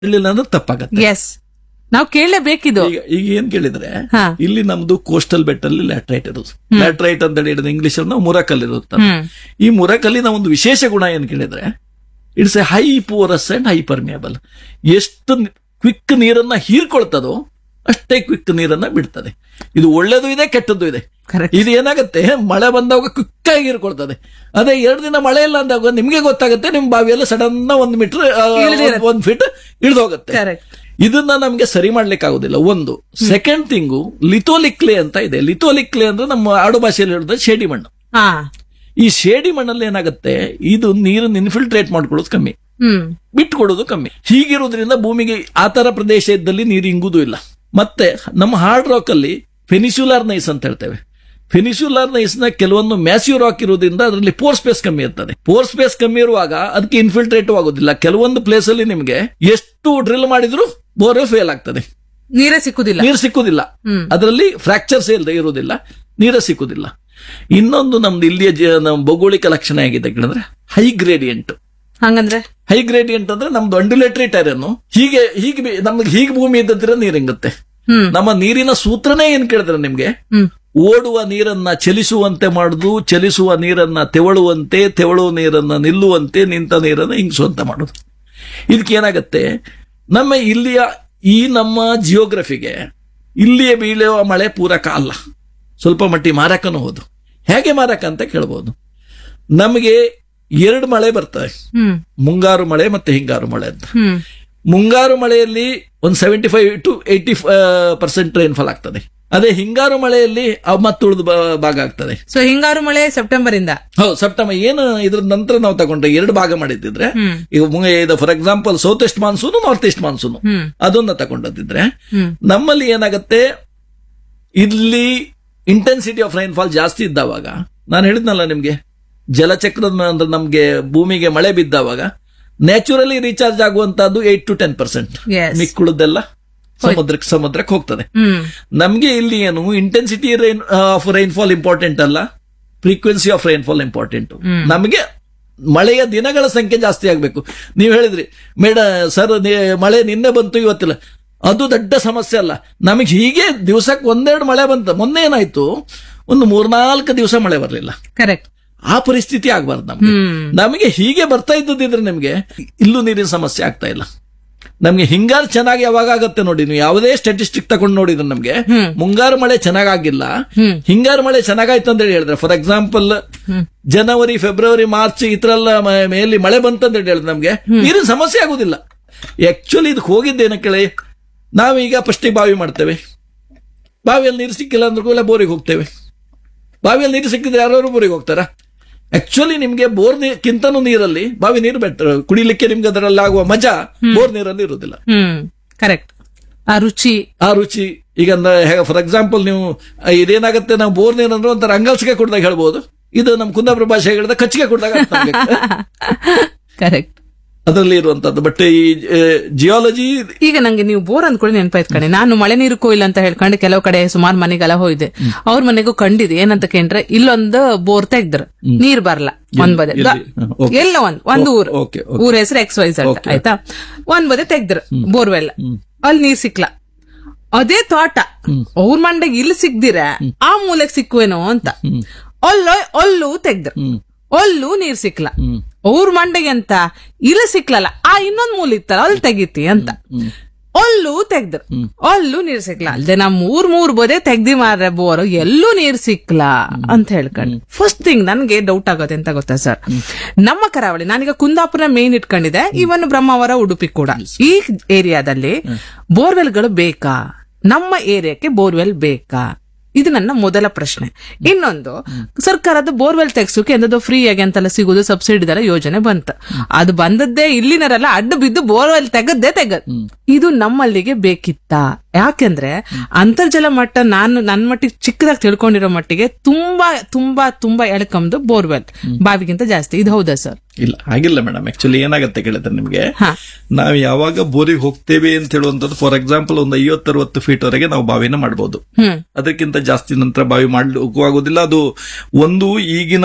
ಹೇಳಿಲ್ಲ ಅಂದ್ರೆ ತಪ್ಪಾಗತ್ತೆ ಎಸ್ ನಾವು ಕೇಳಲೇಬೇಕಿದು ಈಗ ಈಗ ಏನ್ ಕೇಳಿದ್ರೆ ಹಾ. ಇಲ್ಲಿ ನಮ್ದು ಕೋಸ್ಟಲ್ ಬೆಟ್ ಅಲ್ಲಿ ಲ್ಯಾಟ್ರೈಟ್ ಇರೋದು ಲ್ಯಾಟ್ರೈಟ್ ಅಂತ ಹೇಳಿದ್ರೆ ಇಂಗ್ಲಿಷ್ ನಾವು ಮುರಕಲ್ ಇರುತ್ತೆ ಹ್ಮ್ ಈ ಮುರಕಲ್ಲಿನ ಒಂದು ವಿಶೇಷ ಗುಣ ಏನ್ ಕೇಳಿದ್ರೆ it's a high porous and high permeable ಎಷ್ಟು ಕ್ವಿಕ್ ನೀರನ್ನ ಹೀರ್ಕೊಳ್ತದೋ ಅಷ್ಟೇ ಕ್ವಿಕ್ ನೀರನ್ನ ಬಿಡ್ತದೆ ಇದು ಒಳ್ಳೇದು ಇದೆ ಕೆಟ್ಟದ್ದು ಇದೆ ಕರೆಕ್ಟ್ ಇದು ಏನಾಗುತ್ತೆ ಮಳೆ ಬಂದಾಗ ಕ್ವಿಕ್ ಆಗಿ ಹೀರ್ಕೊಳ್ತದೆ ಅದೇ ಎರಡು ದಿನ ಮಳೆ ಇಲ್ಲ ಅಂದಾಗ ನಿಮ್ಗೆ ಗೊತ್ತಾಗುತ್ತೆ ನಿಮ್ ಬಾವಿಯಲ್ಲಿ ಸಡನ್ ಒಂದ್ ಮೀಟರ್ ಇಳ್ದಿರುತ್ತೆ. ಒಂದ್ ಫೀಟ್ ಇಳಿದೋಗುತ್ತೆ ಕರೆಕ್ಟ್ ಇದನ್ನ ನಮ್ಗೆ ಸರಿ ಮಾಡ್ಲಿಕ್ಕೆ ಆಗುದಿಲ್ಲ ಒಂದು ಸೆಕೆಂಡ್ ಥಿಂಗು ಲಿಥೋಲಿಕ್ಲೆ ಅಂತ ಇದೆ ಲಿಥೋಲಿಕ್ಲೆ ಅಂದ್ರೆ ನಮ್ಮ ಆಡು ಭಾಷೆಯಲ್ಲಿ ಹೇಳಿದ್ರೆ ಶೇಡಿ ಮಣ್ಣು ಹಾ ಈ ಶೇಡಿ ಮಣ್ಣಲ್ಲಿ ಏನಾಗುತ್ತೆ ಇದು ನೀರನ್ನು ಇನ್ಫಿಲ್ಟ್ರೇಟ್ ಮಾಡ್ಕೊಳ್ಳೋದು ಕಮ್ಮಿ ಹ್ಮ್ ಬಿಟ್ಕೊಡೋದು ಕಮ್ಮಿ ಹೀಗಿರೋದ್ರಿಂದ ಭೂಮಿಗೆ ಆ ತರ ಪ್ರದೇಶ ಇದ್ದಲ್ಲಿ ನೀರು ಇಂಗುದು ಇಲ್ಲ ಮತ್ತೆ ನಮ್ಮ ಹಾರ್ಡ್ ರಾಕ್ ಅಲ್ಲಿ ಫೆನಿಸ್ಯುಲಾರ್ ನೈಸ್ ಅಂತ ಹೇಳ್ತೇವೆ ಫೆನಿಸ್ಯುಲಾರ್ ನೈಸ್ ನ ಕೆಲವೊಂದು ಮ್ಯಾಸ್ಯೂ ರಾಕ್ ಇರೋದ್ರಿಂದ ಅದರಲ್ಲಿ ಪೋರ್ ಸ್ಪೇಸ್ ಕಮ್ಮಿ ಇರ್ತದೆ ಪೋರ್ ಸ್ಪೇಸ್ ಕಮ್ಮಿ ಇರುವಾಗ ಅದಕ್ಕೆ ಇನ್ಫಿಲ್ಟ್ರೇಟ್ ಆಗೋದಿಲ್ಲ ಕೆಲವೊಂದು ಪ್ಲೇಸ್ ಅಲ್ಲಿ ನಿಮ್ಗೆ ಎಷ್ಟು ಡ್ರಿಲ್ ಮಾಡಿದ್ರು ಬೋರ್ ಫೇಲ್ ಆಗ್ತದೆ ನೀರೇ ಸಿಕ್ಕುದಿಲ್ಲ ನೀರು ಸಿಕ್ಕುದಿಲ್ಲ ಹ್ಮ್. ಅದರಲ್ಲಿ ಫ್ರಾಕ್ಚರ್ಸ್ ಇಲ್ಲದೆ ಇರುವುದಿಲ್ಲ ನೀರೇ ಸಿಕ್ಕುದಿಲ್ಲ ಇನ್ನೊಂದು ನಮ್ದು ಇಲ್ಲಿಯ ಜ- ನಮ್ಮ ಭೌಗೋಳಿಕ ಲಕ್ಷಣ ಹೇಗಿದೆ ಕೇಳಿದ್ರೆ ಹೈ ಗ್ರೇಡಿಯಂಟ್ ಹಂಗಂದ್ರೆ ಹೈ ಗ್ರೇಡಿಯಂಟ್ ಅಂದ್ರೆ ನಮ್ದು ಅಂಡುಲೇಟರಿ ಟೈರನ್ನು ಹೀಗೆ ಹೀಗೆ ಬಿ- ನಮ್ಗೆ ಹೀಗೆ ಭೂಮಿ ಇದ್ದಿದ್ರೆ ನೀರು ಹಿಂಗುತ್ತೆ ಹ್ಮ್ ನಮ್ಮ ನೀರಿನ ಸೂತ್ರನೇ ಏನ್ ಕೇಳಿದ್ರೆ ನಿಮ್ಗೆ ಹ್ಮ್ ಓಡುವ ನೀರನ್ನ ಚಲಿಸುವಂತೆ ಮಾಡುದು ಚಲಿಸುವ ನೀರನ್ನ ತೆವಳುವಂತೆ ತೆವಳುವ ನೀರನ್ನ ನಿಲ್ಲುವಂತೆ ನಿಂತ ನೀರನ್ನ ಹಿಂಗಿಸುವಂತೆ ಮಾಡುದು ಇದಕ್ಕೆ ಏನಾಗತ್ತೆ ನಮ್ಮ ಇಲ್ಲಿಯ ಈ ನಮ್ಮ ಜಿಯೋಗ್ರಫಿಗೆ ಇಲ್ಲಿಯ ಬೀಳುವ ಮಳೆ ಪೂರಕ ಅಲ್ಲ ಸ್ವಲ್ಪ ಮಟ್ಟಿ ಮಾರಕನೂ ಹೌದು ಹೇಗೆ ಮಾರಕ ಅಂತ ಕೇಳ್ಬೋದು ನಮಗೆ ಎರಡು ಮಳೆ ಬರ್ತವೆ ಹ್ಮ್ ಮುಂಗಾರು ಮಳೆ ಮತ್ತೆ ಹಿಂಗಾರು ಮಳೆ ಅಂತ ಹ್ಮ್ ಮುಂಗಾರು ಮಳೆಯಲ್ಲಿ ಒಂದು seventy five to eighty percent rainfall ಆಗ್ತದೆ ಅದೇ ಹಿಂಗಾರು ಮಳೆಯಲ್ಲಿ ಅವ್ ಮತ್ತುಳಿದ ಬ- ಭಾಗ ಆಗ್ತದೆ ಸೊ ಹಿಂಗಾರು ಮಳೆ ಸೆಪ್ಟೆಂಬರ್ ಇಂದ ಹೌದು ಸೆಪ್ಟೆಂಬರ್ ಏನು ಇದ್ರ ನಂತರ ನಾವು ತಗೊಂಡ್ರೆ ಎರಡು ಭಾಗ ಮಾಡಿದ್ದಿದ್ರೆ ಹ್ಮ್ ಈಗ for example south east monsoon north east monsoon ಹ್ಮ್ ಅದನ್ನ ತಗೊಂಡದಿದ್ರೆ ಹ್ಮ್ ನಮ್ಮಲ್ಲಿ ಏನಾಗತ್ತೆ ಇಲ್ಲಿ ಇಂಟೆನ್ಸಿಟಿ ಆಫ್ ರೈನ್ಫಾಲ್ ಜಾಸ್ತಿ ಇದ್ದಾವಾಗ ನಾನು ಹೇಳಿದ್ನಲ್ಲ ನಿಮ್ಗೆ ಜಲಚಕ್ರದ ಮ- ಅಂದ್ರೆ ನಮ್ಗೆ ಭೂಮಿಗೆ ಮಳೆ ಬಿದ್ದಾವಾಗ ನ್ಯಾಚುರಲಿ ರೀಚಾರ್ಜ್ ಆಗುವಂತಹದ್ದು eight to ten percent Yes. ಮಿಕ್ಕುಳದೆಲ್ಲ ಸಮುದ್ರಕ್ಕೆ ಸಮುದ್ರಕ್ಕೆ ಹೋಗ್ತದೆ ಹ್ಮ್ ನಮ್ಗೆ ಇಲ್ಲಿ ಏನು intensity rain of rainfall important ಅಲ್ಲ ಫ್ರೀಕ್ವೆನ್ಸಿ ಆಫ್ ರೈನ್ಫಾಲ್ ಇಂಪಾರ್ಟೆಂಟ್ ನಮಗೆ ಮಳೆಯ ದಿನಗಳ ಸಂಖ್ಯೆ ಜಾಸ್ತಿ ಆಗಬೇಕು ನೀವು ಹೇಳಿದ್ರಿ ಮೇಡ ಸರ್ ಮಳೆ ನಿನ್ನೆ ಬಂತು ಇವತ್ತಿಲ್ಲ ಅದು ದೊಡ್ಡ ಸಮಸ್ಯೆ ಅಲ್ಲ ನಮಗೆ ಹೀಗೆ ದಿವಸಕ್ಕೆ ಒಂದೆರಡು ಮಳೆ ಬಂತು ಮೊನ್ನೆ ಏನಾಯ್ತು ಒಂದು ಮೂರ್ನಾಲ್ಕು ದಿವಸ ಮಳೆ ಬರಲಿಲ್ಲ ಕರೆಕ್ಟ್ ಆ ಪರಿಸ್ಥಿತಿ ಆಗ್ಬಾರ್ದು ನಮ್ಗೆ ಹ್ಮ್ ನಮಗೆ ಹೀಗೆ ಬರ್ತಾ ಇದ್ದದಿದ್ರೆ ನಿಮ್ಗೆ ಇಲ್ಲೂ ನೀರಿನ ಸಮಸ್ಯೆ ಆಗ್ತಾ ಇಲ್ಲ ನಮ್ಗೆ ಹಿಂಗಾರು ಚೆನ್ನಾಗಿ ಯಾವಾಗ ಆಗತ್ತೆ ನೋಡಿ ನೀವು ಯಾವುದೇ ಸ್ಟಾಟಿಸ್ಟಿಕ್ ತಗೊಂಡು ನೋಡಿದ್ರೆ ನಮ್ಗೆ ಹ್ಮ್. ಮುಂಗಾರು ಮಳೆ ಚೆನ್ನಾಗಿಲ್ಲ ಹ್ಮ್. ಹಿಂಗಾರು ಮಳೆ ಚೆನ್ನಾಗಾಯ್ತು ಅಂತ ಹೇಳಿ ಹೇಳಿದ್ರೆ ಫಾರ್ ಎಕ್ಸಾಂಪಲ್ ಹ್ಮ್. ಜನವರಿ ಫೆಬ್ರವರಿ ಮಾರ್ಚ್ ಇತರೆಲ್ಲ ಮ- ಮೇಲೆ ಮಳೆ ಬಂತಂತ ಹೇಳಿ ಹೇಳಿದ್ರೆ ನಮ್ಗೆ ನೀರಿನ ಸಮಸ್ಯೆ ಆಗುದಿಲ್ಲ ಆಕ್ಚುಲಿ ಇದಕ್ಕೆ ಹೋಗಿದ್ದೇನ ಕೇಳಿ ನಾವೀಗ ಫಸ್ಟಿಗೆ ಬಾವಿ ಮಾಡ್ತೇವೆ ಬಾವಿಯಲ್ಲಿ ನೀರು ಸಿಕ್ಕಿಲ್ಲ ಅಂದ್ರೆ ಕೂಡ ಬೋರಿಗೆ ಹೋಗ್ತೇವೆ ಬಾವಿಯಲ್ಲಿ ನೀರು ಸಿಕ್ಕಿದ್ರೆ ಯಾರು ಬೋರಿಗೆ ಹೋಗ್ತಾರ ಆಕ್ಚುಲಿ ನಿಮ್ಗೆ ಬೋರ್ ನೀರ್ಕಿಂತನೂ ನೀರಲ್ಲಿ ಬಾವಿ ನೀರು ಬೆಟರ್ ಕುಡಿಲಿಕ್ಕೆ ನಿಮ್ಗೆ ಅದರಲ್ಲಿ ಆಗುವ ಮಜಾ ಬೋರ್ ನೀರಲ್ಲಿ ಇರುವುದಿಲ್ಲ ಹ್ಮ್ ಕರೆಕ್ಟ್ ಆ ರುಚಿ ಆ ರುಚಿ ಈಗ ಫಾರ್ ಎಕ್ಸಾಂಪಲ್ ನೀವು ಆ, ಇದೇನಾಗುತ್ತೆ ನಾವು ಬೋರ್ ನೀರು ಅಂದ್ರೆ ಒಂಥರ ಅಂಗಲ್ಸಿಗೆ ಕುಡ್ದಾಗ ಹೇಳ್ಬೋದು ಇದು ನಮ್ಮ ಕುಂದಾಪುರ ಭಾಷೆ ಹೇಳಿದ ಕಚ್ಚಿಗೆ ಕುಡ್ದಾಗ ಅರ್ಥ ಆಗ್ಬೇಕು. ಕರೆಕ್ಟ್ ಅದರಲ್ಲಿ ಇರುವಂತದ್ದು ಬಟ್ ಈ ಜಿಯಾಲಜಿ ಈಗ ನಂಗೆ ನೀವು ಬೋರ್ ಅಂದ್ಕೊಳ್ಳಿ ನೆನಪಾಯ್ತು ಕಣೆ ನಾನು ಮಳೆ ನೀರು ಕೊಯ್ಲು ಅಂತ ಹೇಳ್ಕೊಂಡು ಕೆಲವು ಕಡೆ ಸುಮಾರು ಮನೆಗೆಲ್ಲ ಹೋಯ್ದೆ ಅವ್ರ ಮನೆಗೂ ಕಂಡಿದೆ ಏನಂತ ಕೇಂದ್ರೆ ಇಲ್ಲೊಂದು ಬೋರ್ ತೆಗ್ದ್ರು ನೀರ್ ಬರಲ್ಲ ಒಂದ್ ಬದೆ ಎಲ್ಲಿ? ಹ, okay. ಎಲ್ಲ ಒಂದ್ ಒಂದು ಊರು ಓಕೆ ಊರ ಹೆಸರು ಎಕ್ಸ್ ವೈ ಝಡ್ ಆಯ್ತಾ ಒಂದ್ ಬದೆ ತೆಗ್ದ್ರು ಬೋರ್ವೆಲ್ ಅಲ್ಲಿ ನೀರ್ ಸಿಕ್ಲ ಅದೇ ತೋಟ ಅವ್ರ ಮಂಡೆಗೆ ಇಲ್ಲಿ ಸಿಗ್ದಿರ ಆ ಮೂಲೆಗೆ ಸಿಕ್ಕುವೇನೋ ಅಂತ ಅಲ್ಲೋ ಅಲ್ಲೂ ತೆಗ್ದ್ರು ಅಲ್ಲೂ ನೀರ್ ಸಿಕ್ಲ ಅವ್ರ ಮಂಡೆಗೆ ಅಂತ ಇಲ್ಲಿ ಸಿಕ್ಲಲ್ಲ ಆ ಇನ್ನೊಂದ್ ಮೂಲ ಇತ್ತಲ್ಲ ಅಲ್ಲಿ ತೆಗಿತಿ ಅಂತ ಅಲ್ಲೂ ತೆಗ್ದ್ರು ಅಲ್ಲೂ ನೀರ್ ಸಿಕ್ಲ ಅಲ್ದೆ ನಮ್ ಮೂರ್ ಮೂರ್ ಬದೇ ತೆಗ್ದಿ ಮಾರ್ರೆ ಬೋರ್ ಎಲ್ಲೂ ನೀರ್ ಸಿಕ್ಲ ಅಂತ ಹೇಳ್ಕೊಂಡು ಫಸ್ಟ್ ಥಿಂಗ್ ನನ್ಗೆ ಡೌಟ್ ಆಗೋದೆ ಅಂತ ಗೊತ್ತಾ ಸರ್ ನಮ್ಮ ಕರಾವಳಿ ನಾನೀಗ ಕುಂದಾಪುರ ಮೇನ್ ಇಟ್ಕೊಂಡಿದ್ದೆ ಇವನ್ ಬ್ರಹ್ಮಾವರ ಉಡುಪಿ ಕೂಡ ಈ ಏರಿಯಾದಲ್ಲಿ ಬೋರ್ವೆಲ್ಗಳು ಬೇಕಾ ನಮ್ಮ ಏರಿಯಾಕ್ಕೆ ಬೋರ್ವೆಲ್ ಬೇಕಾ ಇದು ನನ್ನ ಮೊದಲ ಪ್ರಶ್ನೆ ಇನ್ನೊಂದು ಸರ್ಕಾರದ ಬೋರ್ವೆಲ್ ತೆಗ್ಸೋಕೆ ಎಂದದು ಫ್ರೀ ಆಗಿ ಅಂತೆಲ್ಲ ಸಿಗುದು ಸಬ್ಸಿಡಿ ದರ ಯೋಜನೆ ಬಂತು ಅದು ಬಂದದ್ದೇ ಇಲ್ಲಿನರೆಲ್ಲ ಅಡ್ಡ ಬಿದ್ದು ಬೋರ್ವೆಲ್ ತೆಗದ್ದೇ ತೆಗದ್ ಇದು ನಮ್ಮಲ್ಲಿಗೆ ಬೇಕಿತ್ತಾ ಯಾಕೆಂದ್ರೆ ಅಂತರ್ಜಲ ಮಟ್ಟ ನಾನು ನನ್ನ ಮಟ್ಟಿಗೆ ಚಿಕ್ಕದಾಗಿ ತಿಳ್ಕೊಂಡಿರೋ ಮಟ್ಟಿಗೆ ತುಂಬಾ ತುಂಬಾ ತುಂಬಾ ಎಳ್ಕಂದು ಬೋರ್ವೆಲ್ ಬಾವಿಗಿಂತ ಜಾಸ್ತಿ ಇದು ಹೌದಾ ಸರ್ ಇಲ್ಲ ಆಗಿಲ್ಲ ಮೇಡಮ್ ಆಕ್ಚುಲಿ ಏನಾಗತ್ತೆ ಕೇಳಿದ್ರೆ ನಿಮ್ಗೆ ಹಾ ನಾವು ಯಾವಾಗ ಬೋರಿಗೆ ಹೋಗ್ತೇವೆ ಅಂತ ಹೇಳುವಂತದ್ದು ಫಾರ್ ಎಕ್ಸಾಂಪಲ್ ಒಂದು ಐವತ್ತರವತ್ತು ಫೀಟ್ ವರೆಗೆ ನಾವು ಬಾವಿನ ಮಾಡಬಹುದು ಹ್ಮ್ ಅದಕ್ಕಿಂತ ಜಾಸ್ತಿ ನಂತರ ಬಾವಿ ಮಾಡ್ಲಿಕ್ಕೂ ಆಗೋದಿಲ್ಲ ಅದು ಒಂದು ಈಗಿನ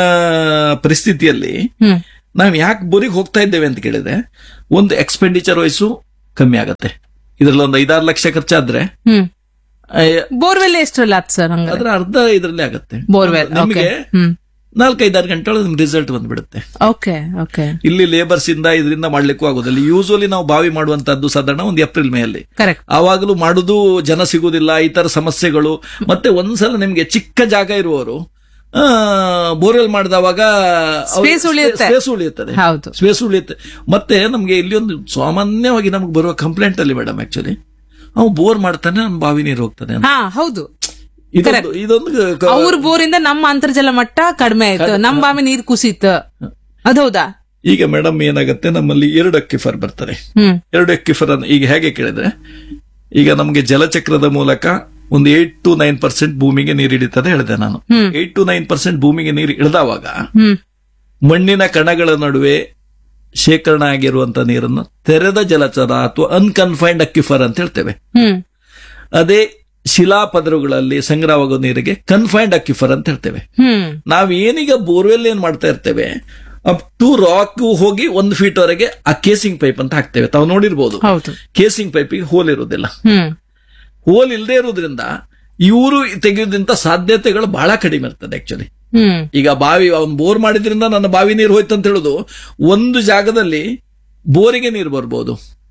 ಪರಿಸ್ಥಿತಿಯಲ್ಲಿ ಹ್ಮ್ ನಾವು ಯಾಕೆ ಬೋರಿಗೆ ಹೋಗ್ತಾ ಇದ್ದೇವೆ ಅಂತ ಕೇಳಿದ್ರೆ ಒಂದು ಎಕ್ಸ್ಪೆಂಡಿಚರ್ ವೈಸು ಕಮ್ಮಿ ಆಗತ್ತೆ ಇದ್ರಲ್ಲಿ ಒಂದು ಐದಾರು ಲಕ್ಷ ಖರ್ಚಾದ್ರೆ ಹ್ಮ್ ಆ, ಬೋರ್ವೆಲ್ ಎಷ್ಟರಲ್ಲ ಆತ್ ಸರ್ ಹಂಗಾರೆ ಅದ್ರ ಅರ್ಧ ಇದ್ರಲ್ಲಿ ಆಗತ್ತೆ ಬೋರ್ವೆಲ್ ಓಕೆ ನಿಮಗೆ ಹ್ಮ್ ನಾಲ್ಕೈದಾರು ಗಂಟೆ ಒಳಗೆ ನಿಮ್ಗೆ ರಿಸಲ್ಟ್ ಬಂದ್ಬಿಡುತ್ತೆ ಓಕೆ ಓಕೆ ಇಲ್ಲಿ ಲೇಬರ್ಸ್ ಇಂದ ಇದರಿಂದ ಮಾಡ್ಲಿಕ್ಕೂ ಆಗೋದಿಲ್ಲ ಯೂಶುವಲಿ ನಾವು ಬಾವಿ ಮಾಡುವಂತದ್ದು ಸಾಧಾರಣ ಒಂದು ಏಪ್ರಿಲ್ ಮೇ ಅಲ್ಲಿ ಕರೆಕ್ಟ್ ಆವಾಗಲೂ ಮಾಡುದು ಜನ ಸಿಗುದಿಲ್ಲ ಈ ತರ ಸಮಸ್ಯೆಗಳು ಮತ್ತೆ ಒಂದ್ಸಲ ನಿಮ್ಗೆ ಚಿಕ್ಕ ಜಾಗ ಇರುವವರು ಬೋರ್ವೆಲ್ ಮಾಡಿದವಾಗ Space ಉಳಿಯುತ್ತೆ. ಸ್ಪೇಸ್ ಉಳಿಯುತ್ತದೆ ಹೌದು ಸ್ಪೇಸ್ ಉಳಿಯುತ್ತೆ ಮತ್ತೆ ನಮ್ಗೆ ಇಲ್ಲಿ ಒಂದು ಸಾಮಾನ್ಯವಾಗಿ ನಮ್ಗೆ ಬರುವ ಕಂಪ್ಲೇಂಟ್ ಅಲ್ಲಿ ಮೇಡಮ್ ಆಕ್ಚುಲಿ ಅವ್ ಬೋರ್ ಮಾಡ್ತಾನೆ ನಮ್ ಬಾವಿ ನೀರು ಹೋಗ್ತಾನೆ ಅಂತ. ಹಾ ಹೌದು ಇದೊಂದು ಇದೊಂದು ಕ- ಅವ್ರ ಬೋರಿಂದ ನಮ್ಮ ಅಂತರ್ಜಲ ಮಟ್ಟ ಕಡಿಮೆ ಆಯ್ತು ನಮ್ ಬಾವಿ ನೀರ್ ಕುಸೀತು ಅದ್ ಹೌದಾ ಈಗ ಮೇಡಮ್ ಏನಾಗುತ್ತೆ ನಮ್ಮಲ್ಲಿ ಎರಡು ಅಕ್ಕಿಫರ್ ಬರ್ತದೆ ಹ್ಮ್ ಎರಡು ಎಕ್ಕಿಫರ್ ಅನ್ನು ಈಗ ಹೇಗೆ ಕೇಳಿದ್ರೆ ಈಗ ನಮಗೆ ಜಲಚಕ್ರದ ಮೂಲಕ ಒಂದು ಏಟ್ ಟು ನೈನ್ ಪರ್ಸೆಂಟ್ ಭೂಮಿಗೆ ನೀರು ಹಿಡಿತದೆ ಹೇಳಿದೆ ನಾನು ಹ್ಮ್. ಏಟ್ ಟು ನೈನ್ ಪರ್ಸೆಂಟ್ ಭೂಮಿಗೆ ನೀರು ಇಳಿದವಾಗ ಹ್ಮ್ ಮಣ್ಣಿನ ಕಣಗಳ ನಡುವೆ ಶೇಖರಣೆ ಆಗಿರುವಂತ ನೀರನ್ನು ತೆರೆದ ಜಲಚರ ಅಥವಾ ಅನ್ಕನ್ಫೈನ್ಡ್ ಅಕ್ಕಿಫರ್ ಅಂತ ಹೇಳ್ತೇವೆ ಹ್ಮ್ ಅದೇ ಶಿಲಾಪದರುಗಳಲ್ಲಿ ಸಂಗ್ರಹವಾಗೋ ನೀರಿಗೆ ಕನ್ಫೈನ್ಡ್ ಅಕ್ಕಿಫರ್ ಅಂತ ಹೇಳ್ತೇವೆ ಹ್ಮ್ ನಾವ್ ಏನೀಗ ಬೋರ್ವೆಲ್ ಏನ್ ಮಾಡ್ತಾ ಇರ್ತೇವೆ ಅಪ್ ಟು ರಾಕ್ ಹೋಗಿ ಒಂದು ಫೀಟ್ ವರೆಗೆ ಆ ಕೇಸಿಂಗ್ ಪೈಪ್ ಅಂತ ಹಾಕ್ತೇವೆ ತಾವು ನೋಡಿರ್ಬೋದು ಹೌದು ಕೇಸಿಂಗ್ ಪೈಪಿಗೆ ಹೋಲ್ ಇರುವುದಿಲ್ಲ ಹ್ಮ್ ಹೋಲ್ ಇಲ್ಲದೆ ಇರುವುದರಿಂದ ಇವರು ತೆಗೆಯೋದಂತ ಸಾಧ್ಯತೆಗಳು ಬಹಳ ಕಡಿಮೆ ಇರ್ತದೆ ಆಕ್ಚುಲಿ ಹ್ಮ್ ಈಗ ಬಾವಿ ಅವ್ನು ಬೋರ್ ಮಾಡಿದ್ರಿಂದ ನನ್ನ ಬಾವಿ ನೀರು ಹೋಯ್ತು ಅಂತ ಹೇಳುದು ಒಂದು ಜಾಗದಲ್ಲಿ ಬೋರಿಗೆ ನೀರು ಬರ್ಬೋದು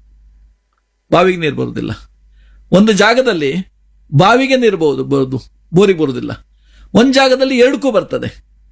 ಬಾವಿಗೆ ನೀರು ಬರುದಿಲ್ಲ ಒಂದು ಜಾಗದಲ್ಲಿ ಬಾವಿಗೆ ನೀರು ಬಹುದು ಬರೋದು ಬೋರಿಗೆ ಬರುದಿಲ್ಲ ಒಂದ್ ಜಾಗದಲ್ಲಿ ಎರಡಕ್ಕೂ ಬರ್ತದೆ